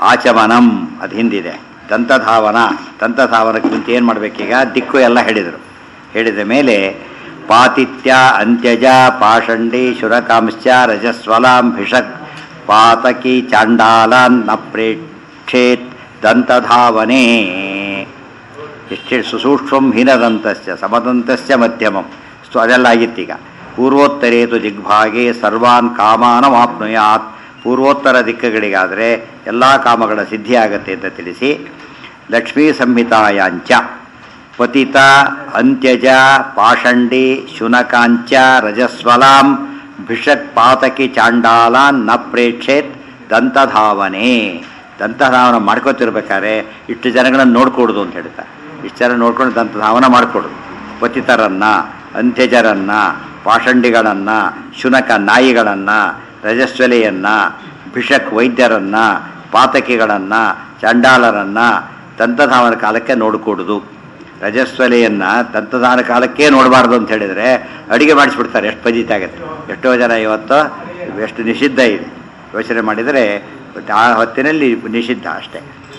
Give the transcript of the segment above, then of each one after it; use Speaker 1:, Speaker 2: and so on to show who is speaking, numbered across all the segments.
Speaker 1: ಆಚಮನಂ ಅದು ಹಿಂದಿದೆ ದಂತಧಾವನ ದಂತಧಾವನಕ್ಕೆ ಮುಂಚೆ ಏನು ಮಾಡಬೇಕೀಗ ದಿಕ್ಕು ಎಲ್ಲ ಹೇಳಿದರು ಹೇಳಿದ ಮೇಲೆ ಪಾತಿತ್ಯ ಅಂತ್ಯಜ ಪಾಷಂಡಿ ಶುರಕಾಂಶ್ಚ ರಜಸ್ವಲಾಂ ಭಿಷಕ್ ಪಾತಕಿ ಚಾಂಡಾಲಾನ್ ನ ಪ್ರೇಕ್ಷೇತ್ ದಂತಧಾವನೆ ಎಷ್ಟು ಸುಸೂಕ್ಷ್ಮಂ ಹೀನದಂತಸ್ಯ ಸಮದಂತಸ್ಯ ಮಧ್ಯಮಂ ಸೊ ಅದೆಲ್ಲ ಆಗಿತ್ತೀಗ ಪೂರ್ವೋತ್ತರೇತು ದಿಗ್ಭಾಗೆ ಸರ್ವಾನ್ ಕಾಮಾನಮಾಪ್ನುಯಾತ್ ಪೂರ್ವೋತ್ತರ ದಿಕ್ಕುಗಳಿಗಾದರೆ ಎಲ್ಲ ಕಾಮಗಳ ಸಿದ್ಧಿಯಾಗತ್ತೆ ಅಂತ ತಿಳಿಸಿ ಲಕ್ಷ್ಮೀ ಸಂಹಿತಾಯಾಂಚ ಪತಿತ ಅಂತ್ಯಜ ಪಾಷಂಡಿ ಶುನಕಾಂಚ ರಜಸ್ವಲಾಂ ಭಿಷಕ್ ಪಾತಕಿ ಚಾಂಡಾಲಾನ್ ನ ಪ್ರೇಕ್ಷೇತ್ ದಂತಧಾವನೆ ದಂತಧಾವನ ಮಾಡ್ಕೋತಿರ್ಬೇಕಾದ್ರೆ ಇಷ್ಟು ಜನಗಳನ್ನು ನೋಡ್ಕೊಡುದು ಅಂತ ಹೇಳ್ತಾರೆ ಇಷ್ಟು ಜನ ನೋಡ್ಕೊಂಡು ದಂತಧಾವನ ಮಾಡಿಕೊಡುದು ಪತಿತರನ್ನ ಅಂತ್ಯಜರನ್ನ ಪಾಷಂಡಿಗಳನ್ನು ಶುನಕ ನಾಯಿಗಳನ್ನು ರಜಸ್ವಲೆಯನ್ನು ಭಿಷಕ್ ವೈದ್ಯರನ್ನ ಪಾತಕಿಗಳನ್ನು ಚಂಡಾಲರನ್ನು ದಂತಧಾವನ ಕಾಲಕ್ಕೆ ನೋಡಿಕೊಡುದು ರಜಸ್ವಲೆಯನ್ನು ದಂತಧಾವನ ಕಾಲಕ್ಕೆ ನೋಡಬಾರ್ದು ಅಂತ ಹೇಳಿದರೆ ಅಡಿಗೆ ಮಾಡಿಸ್ಬಿಡ್ತಾರೆ ಎಷ್ಟು ಫಜೀತಿ ಆಗುತ್ತೆ ಎಷ್ಟೋ ಜನ ಇವತ್ತು ಎಷ್ಟು ನಿಷಿದ್ಧ ಇದೆ ಯೋಚನೆ ಮಾಡಿದರೆ ಆ ಹೊತ್ತಿನಲ್ಲಿ ನಿಷಿದ್ಧ ಅಷ್ಟೇ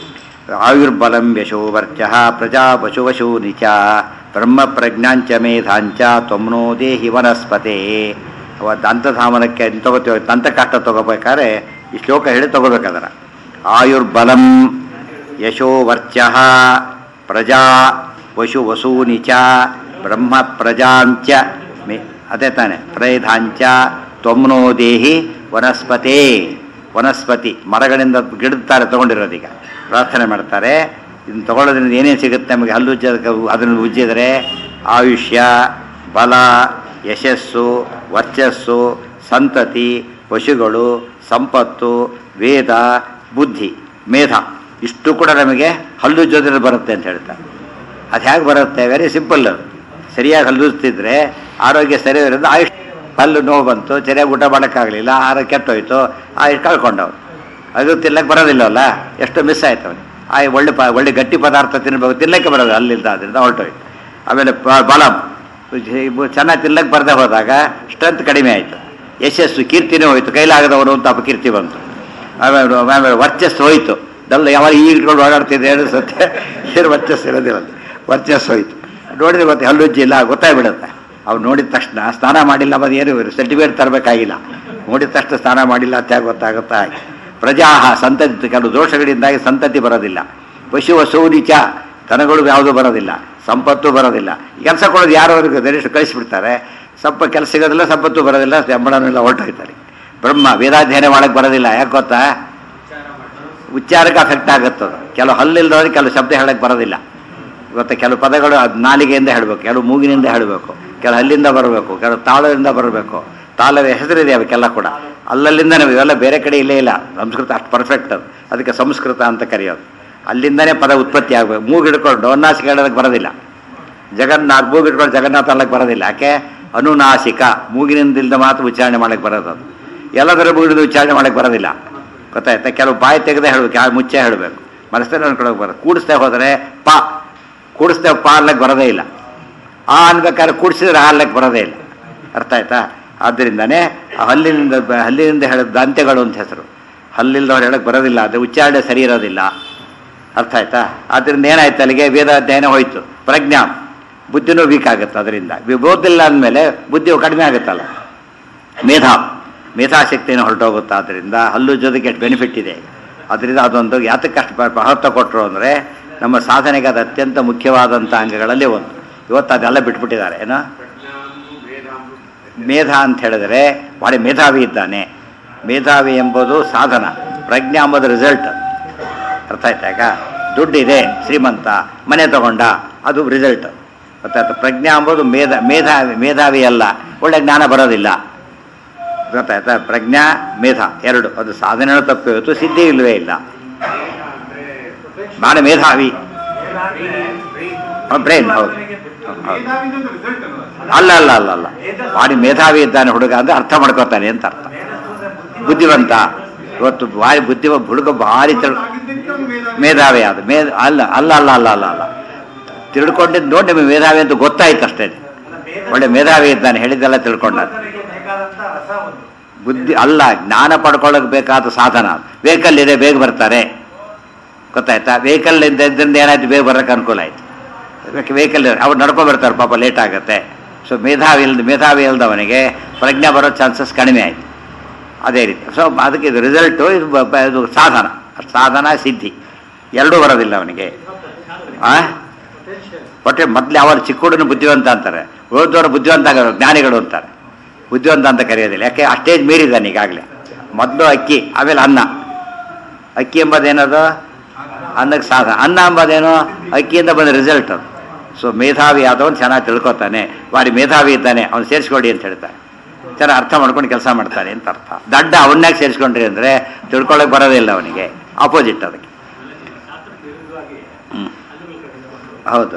Speaker 1: ಆಯುರ್ಬಲಂ ಯಶೋ ವರ್ಚ ಪ್ರಜಾ ಪಶುವಶು ನಿಚ ಬ್ರಹ್ಮ ಪ್ರಜ್ಞಾಂಚ ಮೇಧಾಂಚ ತ್ವಮ್ನೋ ದೇಹಿ ವನಸ್ಪತೆ ಅವ ದಂತಧಾಮನಕ್ಕೆ ತಗೋತೀವಿ ದಂತ ಕಷ್ಟ ತಗೋಬೇಕಾದ್ರೆ ಈ ಶ್ಲೋಕ ಹೇಳಿ ತಗೋಬೇಕದರ ಆಯುರ್ಬಲಂ ಯಶೋ ವರ್ಚ ಪ್ರಜಾ ಪಶು ವಸೂನಿ ಚ ಬ್ರಹ್ಮ ಪ್ರಜಾಂಚ ಮೇ ಅದೇ ತಾನೆ ಪ್ರೈಧಾಂಚ ತ್ವಮ್ನೋ ದೇಹಿ ವನಸ್ಪತೆ ವನಸ್ಪತಿ ಮರಗಳಿಂದ ಗಿಡತಾರೆ ತಗೊಂಡಿರೋದೀಗ ಪ್ರಾರ್ಥನೆ ಮಾಡ್ತಾರೆ ಇದನ್ನು ತಗೊಳ್ಳೋದ್ರಿಂದ ಏನೇನು ಸಿಗುತ್ತೆ ನಮಗೆ ಹಲ್ಲು ಉಜ್ಜ ಅದನ್ನು ಉಜ್ಜಿದರೆ ಆಯುಷ್ಯ ಬಲ ಯಶಸ್ಸು ವರ್ಚಸ್ಸು ಸಂತತಿ ಪಶುಗಳು ಸಂಪತ್ತು ವೇದ ಬುದ್ಧಿ ಮೇಧ ಇಷ್ಟು ಕೂಡ ನಮಗೆ ಹಲ್ಲುಜ್ಜೋದ್ರಲ್ಲಿ ಬರುತ್ತೆ ಅಂತ ಹೇಳ್ತಾರೆ ಅದು ಹೇಗೆ ಬರುತ್ತೆ ವೆರಿ ಸಿಂಪಲ್ ಅದು ಸರಿಯಾಗಿ ಹಲ್ಲುಜ್ತಿದ್ರೆ ಆರೋಗ್ಯ ಸರಿ ಇರೋದು ಆಯುಷ್ ಹಲ್ಲು ನೋವು ಬಂತು ಸರಿಯಾಗಿ ಊಟ ಮಾಡೋಕ್ಕಾಗಲಿಲ್ಲ ಆಹಾರ ಕೆಟ್ಟೋಯ್ತು ಆಯುಷ್ ಕಳ್ಕೊಂಡವ್ರು ಅದು ತಿನ್ನಕ್ಕೆ ಬರೋದಿಲ್ಲವಲ್ಲ ಎಷ್ಟು ಮಿಸ್ ಆಯ್ತು ಅವನಿಗೆ ಆ ಒಳ್ಳೆ ಪ ಒಳ್ಳೆ ಗಟ್ಟಿ ಪದಾರ್ಥ ತಿನ್ನಬೇಕು ತಿನ್ನಕ್ಕೆ ಬರೋದು ಅಲ್ಲಿಂದ ಅದರಿಂದ ಹೊರಟೋಯ್ತು ಆಮೇಲೆ ಪ- ಬಲಂ ಚೆನ್ನಾಗಿ ತಿನ್ನಕ್ಕೆ ಬರದೆ ಹೋದಾಗ ಸ್ಟ್ರೆಂತ್ ಕಡಿಮೆ ಆಯಿತು ಯಶಸ್ಸು ಕೀರ್ತಿನೇ ಹೋಯಿತು ಕೈಲಾಗದವನು ಅಂತ ಅಪಕೀರ್ತಿ ಬಂತು ಆಮೇಲೆ ಆಮೇಲೆ ವರ್ಚಸ್ಸು ಹೋಯಿತು ಡಲ್ ಯಾವಾಗ ಈಗ ಇಟ್ಕೊಂಡು ಓಡಾಡ್ತಿದ್ದೆ ಹೇಳಿ ಸತ್ಯ ಏನು ವರ್ಚಸ್ಸು ಇರೋದಿಲ್ಲ ಅಂತ. ವರ್ಚಸ್ಸು ಹೋಯಿತು ನೋಡಿದ್ರೆ ಮತ್ತೆ ಹಲ್ಲುಜ್ಜಿ ಇಲ್ಲ ಗೊತ್ತಾಗ್ಬಿಡುತ್ತೆ ಅವ್ರು ನೋಡಿದ ತಕ್ಷಣ ಸ್ನಾನ ಮಾಡಿಲ್ಲ ಅದು ಏನು ಸರ್ಟಿಫಿಕೇಟ್ ತರಬೇಕಾಗಿಲ್ಲ ನೋಡಿದ ತಕ್ಷಣ ಸ್ನಾನ ಮಾಡಿಲ್ಲ ಅಂತ ಹೇಗೆ ಗೊತ್ತಾಗುತ್ತಾ ಪ್ರಜಾಹ ಸಂತತಿ ಕೆಲವು ದೋಷಗಳಿಂದಾಗಿ ಸಂತತಿ ಬರೋದಿಲ್ಲ ಪಶು ವಸೂನಿಚ ದನಗಳು ಯಾವುದೂ ಬರೋದಿಲ್ಲ ಸಂಪತ್ತು ಬರೋದಿಲ್ಲ ಕೆಲಸ ಕೊಡೋದು ಯಾರು ಅವ್ರಿಗೆ ಗರಿಷ್ಠ ಕಳಿಸ್ಬಿಡ್ತಾರೆ ಸ್ವಲ್ಪ ಕೆಲಸ ಸಿಗೋದಿಲ್ಲ ಸಂಪತ್ತು ಬರೋದಿಲ್ಲ ಸಂಬಳನೂ ಎಲ್ಲ ಹೊರಟೋಯ್ತಾರೆ ಬ್ರಹ್ಮ ವೇದಾಧ್ಯಯನ ಮಾಡಕ್ಕೆ ಬರೋದಿಲ್ಲ ಯಾಕೆ ಗೊತ್ತಾ ಉಚ್ಚಾರಕ್ಕೆ ಅಫೆಕ್ಟ್ ಆಗುತ್ತದು ಕೆಲವು ಹಲ್ಲಿಲ್ದವ್ರಿಗೆ ಕೆಲವು ಶಬ್ದ ಹೇಳಕ್ಕೆ ಬರೋದಿಲ್ಲ ಇವತ್ತು ಕೆಲವು ಪದಗಳು ಅದು ನಾಲಿಗೆಯಿಂದ ಹೇಳಬೇಕು ಕೆಲವು ಮೂಗಿನಿಂದ ಹೇಳಬೇಕು ಕೆಲವು ಹಲ್ಲಿಂದ ಬರಬೇಕು ಕೆಲವು ತಾಳದಿಂದ ಬರಬೇಕು ತಾಳದ ಹೆಸರಿದೆ ಅವಕ್ಕೆಲ್ಲ ಕೂಡ ಅಲ್ಲಲ್ಲಿಂದ ನಾವು ಇವೆಲ್ಲ ಬೇರೆ ಕಡೆ ಇಲ್ಲೇ ಇಲ್ಲ ಸಂಸ್ಕೃತ ಅಷ್ಟು ಪರ್ಫೆಕ್ಟ್ ಅದು ಅದಕ್ಕೆ ಸಂಸ್ಕೃತ ಅಂತ ಕರೆಯೋದು ಅಲ್ಲಿಂದನೇ ಪದ ಉತ್ಪತ್ತಿ ಆಗಬೇಕು ಮೂಗು ಹಿಡ್ಕೊಂಡು ಅನುನಾಸಿಕ ಹೇಳೋದಕ್ಕೆ ಬರೋದಿಲ್ಲ ಜಗನ್ನಾಥ್ ಮೂಗು ಹಿಡ್ಕೊಂಡು ಜಗನ್ನಾಥ ಅಲ್ಲಕ್ಕೆ ಬರೋದಿಲ್ಲ ಯಾಕೆ ಅನುನಾಸಿಕ ಮೂಗಿನಿಂದ ಮಾತ್ರ ಉಚ್ಚಾರಣೆ ಮಾಡಕ್ಕೆ ಬರೋದು ಅದು ಎಲ್ಲದರ ಮೂಗಿನಿಂದ ಉಚ್ಚಾರಣೆ ಮಾಡಕ್ಕೆ ಬರೋದಿಲ್ಲ ಗೊತ್ತಾಯ್ತಾ ಕೆಲವು ಬಾಯಿ ತೆಗೆದೇ ಹೇಳಬೇಕು ಯಾವ ಮುಚ್ಚೆ ಹೇಳಬೇಕು ಮನಸ್ಸಲ್ಲಿ ಅನ್ಕೊಳಕ್ಕೆ ಬರೋದು ಕೂಡಿಸ್ದೆ ಹೋದರೆ ಪ ಕೂಡಿಸ್ದೆ ಪ ಅಲ್ಲಕ್ಕೆ ಬರೋದೇ ಇಲ್ಲ ಆ ಅನ್ಬೇಕಾದ್ರೆ ಕೂಡಿಸಿದ್ರೆ ಆ ಅಲ್ಲಕ್ಕೆ ಬರೋದೇ ಇಲ್ಲ ಅರ್ಥ ಆಯ್ತಾ ಆದ್ದರಿಂದನೇ ಆ ಹಲ್ಲಿನಿಂದ ಬ- ಹಲ್ಲಿನಿಂದ ಹೇಳೋದು ದಾಂತ್ಯಗಳು ಅಂತ ಹೆಸರು ಹಲ್ಲಿಲ್ದವ್ರು ಹೇಳಕ್ಕೆ ಬರೋದಿಲ್ಲ ಅದು ಉಚ್ಚಾರಣೆ ಸರಿ ಇರೋದಿಲ್ಲ ಅರ್ಥ ಆಯ್ತಾ ಆದ್ದರಿಂದ ಏನಾಯ್ತು ಅಲ್ಲಿಗೆ ವೇದ ಅಧ್ಯಯನ ಹೋಯ್ತು ಪ್ರಜ್ಞಾ ಬುದ್ಧಿನೂ ವೀಕ್ ಆಗುತ್ತೆ ಅದರಿಂದ ಓದಿಲ್ಲ ಅಂದಮೇಲೆ ಬುದ್ಧಿ ಕಡಿಮೆ ಆಗುತ್ತಲ್ಲ ಮೇಧಾ ಮೇಧಾಶಕ್ತಿಯನ್ನು ಹೊರಟೋಗುತ್ತೆ ಆದ್ದರಿಂದ ಹಲ್ಲು ಜೊತೆಗೆ ಎಷ್ಟು ಬೆನಿಫಿಟ್ ಇದೆ ಅದರಿಂದ ಅದೊಂದು ಯಾತಕ್ಕೆ ಅಷ್ಟು ಪ- ಮಹತ್ವ ಕೊಟ್ಟರು ಅಂದರೆ ನಮ್ಮ ಸಾಧನೆಗೆ ಅದು ಅತ್ಯಂತ ಮುಖ್ಯವಾದಂಥ ಅಂಗಗಳಲ್ಲಿ ಒಂದು ಇವತ್ತು ಅದೆಲ್ಲ ಬಿಟ್ಬಿಟ್ಟಿದ್ದಾರೆ ಏನೋ ಮೇಧ ಅಂತ ಹೇಳಿದರೆ ಭಾಳ ಮೇಧಾವಿ ಇದ್ದಾನೆ ಮೇಧಾವಿ ಎಂಬುದು ಸಾಧನ ಪ್ರಜ್ಞೆ ಎಂಬುದು ರಿಸಲ್ಟ್ ಅರ್ಥ ಆಯ್ತಾ ಈಗ ದುಡ್ಡಿದೆ ಶ್ರೀಮಂತ ಮನೆ ತಗೊಂಡ ಅದು ರಿಸಲ್ಟ್ ಗೊತ್ತಾಯ್ತು ಪ್ರಜ್ಞೆ ಎಂಬುದು ಮೇಧ ಮೇಧಾವಿ ಮೇಧಾವಿ ಅಲ್ಲ ಒಳ್ಳೆ ಜ್ಞಾನ ಬರೋದಿಲ್ಲ ಗೊತ್ತಾಯ್ತಾ ಪ್ರಜ್ಞಾ ಮೇಧ ಎರಡು ಅದು ಸಾಧನೆಯೂ ತಪ್ಪು ಇವತ್ತು ಸಿದ್ಧಿ ಇಲ್ಲವೇ ಇಲ್ಲ ಭಾಳ ಮೇಧಾವಿ ಬ್ರೈನ್ ಹೌದು ಹೌದು ಅಲ್ಲ ಅಲ್ಲ ಅಲ್ಲ ಅಲ್ಲ ಭಾರಿ ಮೇಧಾವಿ ಇದ್ದಾನೆ ಹುಡುಗ ಅಂದ್ರೆ ಅರ್ಥ ಮಾಡ್ಕೋತಾನೆ ಅಂತ ಅರ್ಥ ಬುದ್ಧಿವಂತ ಇವತ್ತು ಭಾರಿ ಬುದ್ಧಿವ ಹುಡುಗ ಭಾರಿ ತಿಳ್ ಮೇಧಾವಿ ಆದ ಮೇ ಅಲ್ಲ ಅಲ್ಲ ಅಲ್ಲ ಅಲ್ಲ ಅಲ್ಲ ಅಲ್ಲ ತಿಳ್ಕೊಂಡಿದ್ದು ನೋಡಿ ನಿಮಗೆ ಮೇಧಾವಿ ಅಂತ ಗೊತ್ತಾಯ್ತು ಅಷ್ಟೇ ಒಳ್ಳೆ ಮೇಧಾವಿ ಇದ್ದಾನೆ ಹೇಳಿದ್ದೆಲ್ಲ ತಿಳ್ಕೊಂಡ ಬುದ್ಧಿ ಅಲ್ಲ ಜ್ಞಾನ ಪಡ್ಕೊಳ್ಳೋಕೆ ಬೇಕಾದ ಸಾಧನ ವೆಹಿಕಲ್ ಇದೆ ಬೇಗ ಬರ್ತಾರೆ ಗೊತ್ತಾಯ್ತಾ ವೆಹಿಕಲ್ ಇದ್ದರಿಂದ ಏನಾಯ್ತು ಬೇಗ ಬರೋಕ್ಕೆ ಅನುಕೂಲ ಆಯಿತು ವೆಹಿಕಲ್ ಅವ್ರು ನಡ್ಕೊ ಬರ್ತಾರೆ ಪಾಪ ಲೇಟ್ ಆಗುತ್ತೆ ಸೊ ಮೇಧಾವಿ ಇಲ್ದ ಮೇಧಾವಿ ಇಲ್ದವನಿಗೆ ಪ್ರಜ್ಞೆ ಬರೋ ಚಾನ್ಸಸ್ ಕಡಿಮೆ ಆಯಿತು ಅದೇ ರೀತಿ ಸೊ ಅದಕ್ಕೆ ಇದು ರಿಸಲ್ಟು ಇದು ಬ- ಬ- ಇದು ಸಾಧನ ಸಾಧನ ಸಿದ್ಧಿ ಎರಡೂ ಬರೋದಿಲ್ಲ ಅವನಿಗೆ ಆ ಒಟ್ಟೆ ಮೊದಲು ಅವರು ಚಿಕ್ಕ ಹುಡುಗನ ಬುದ್ಧಿವಂತ ಅಂತಾರೆ ಓದೋರು ಬುದ್ಧಿವಂತ ಆಗೋರು, ಜ್ಞಾನಿಗಳು ಅಂತಾರೆ ಬುದ್ಧಿವಂತ ಅಂತ ಕರೆಯೋದಿಲ್ಲ ಯಾಕೆ ಆ ಸ್ಟೇಜ್ ಮೀರಿದ್ದಾನೆ ಈಗಾಗಲೇ ಮೊದಲು ಅಕ್ಕಿ ಆಮೇಲೆ ಅನ್ನ ಅಕ್ಕಿ ಎಂಬುದೇನದು ಅನ್ನಕ್ಕೆ ಸಾಧನ ಅನ್ನ ಎಂಬುದೇನು ಅಕ್ಕಿಯಿಂದ ಬಂದ ರಿಸಲ್ಟ್ ಅದು ಸೊ ಮೇಧಾವಿ ಆದವನು ಚೆನ್ನಾಗಿ ತಿಳ್ಕೊತಾನೆ ಬಾರಿ ಮೇಧಾವಿ ಇದ್ದಾನೆ ಅವ್ನು ಸೇರಿಸ್ಕೊಡಿ ಅಂತ ಹೇಳ್ತಾರೆ ಚೆನ್ನಾಗಿ ಅರ್ಥ ಮಾಡ್ಕೊಂಡು ಕೆಲಸ ಮಾಡ್ತಾನೆ ಅಂತ ಅರ್ಥ ದಡ್ಡ ಅವನ್ನಾಗಿ ಸೇರಿಸ್ಕೊಂಡ್ರಿ ಅಂದರೆ ತಿಳ್ಕೊಳ್ಳೋಕೆ ಬರೋದಿಲ್ಲ ಅವನಿಗೆ ಆಪೋಸಿಟ್ ಅದಕ್ಕೆ ಹ್ಞೂ ಹೌದು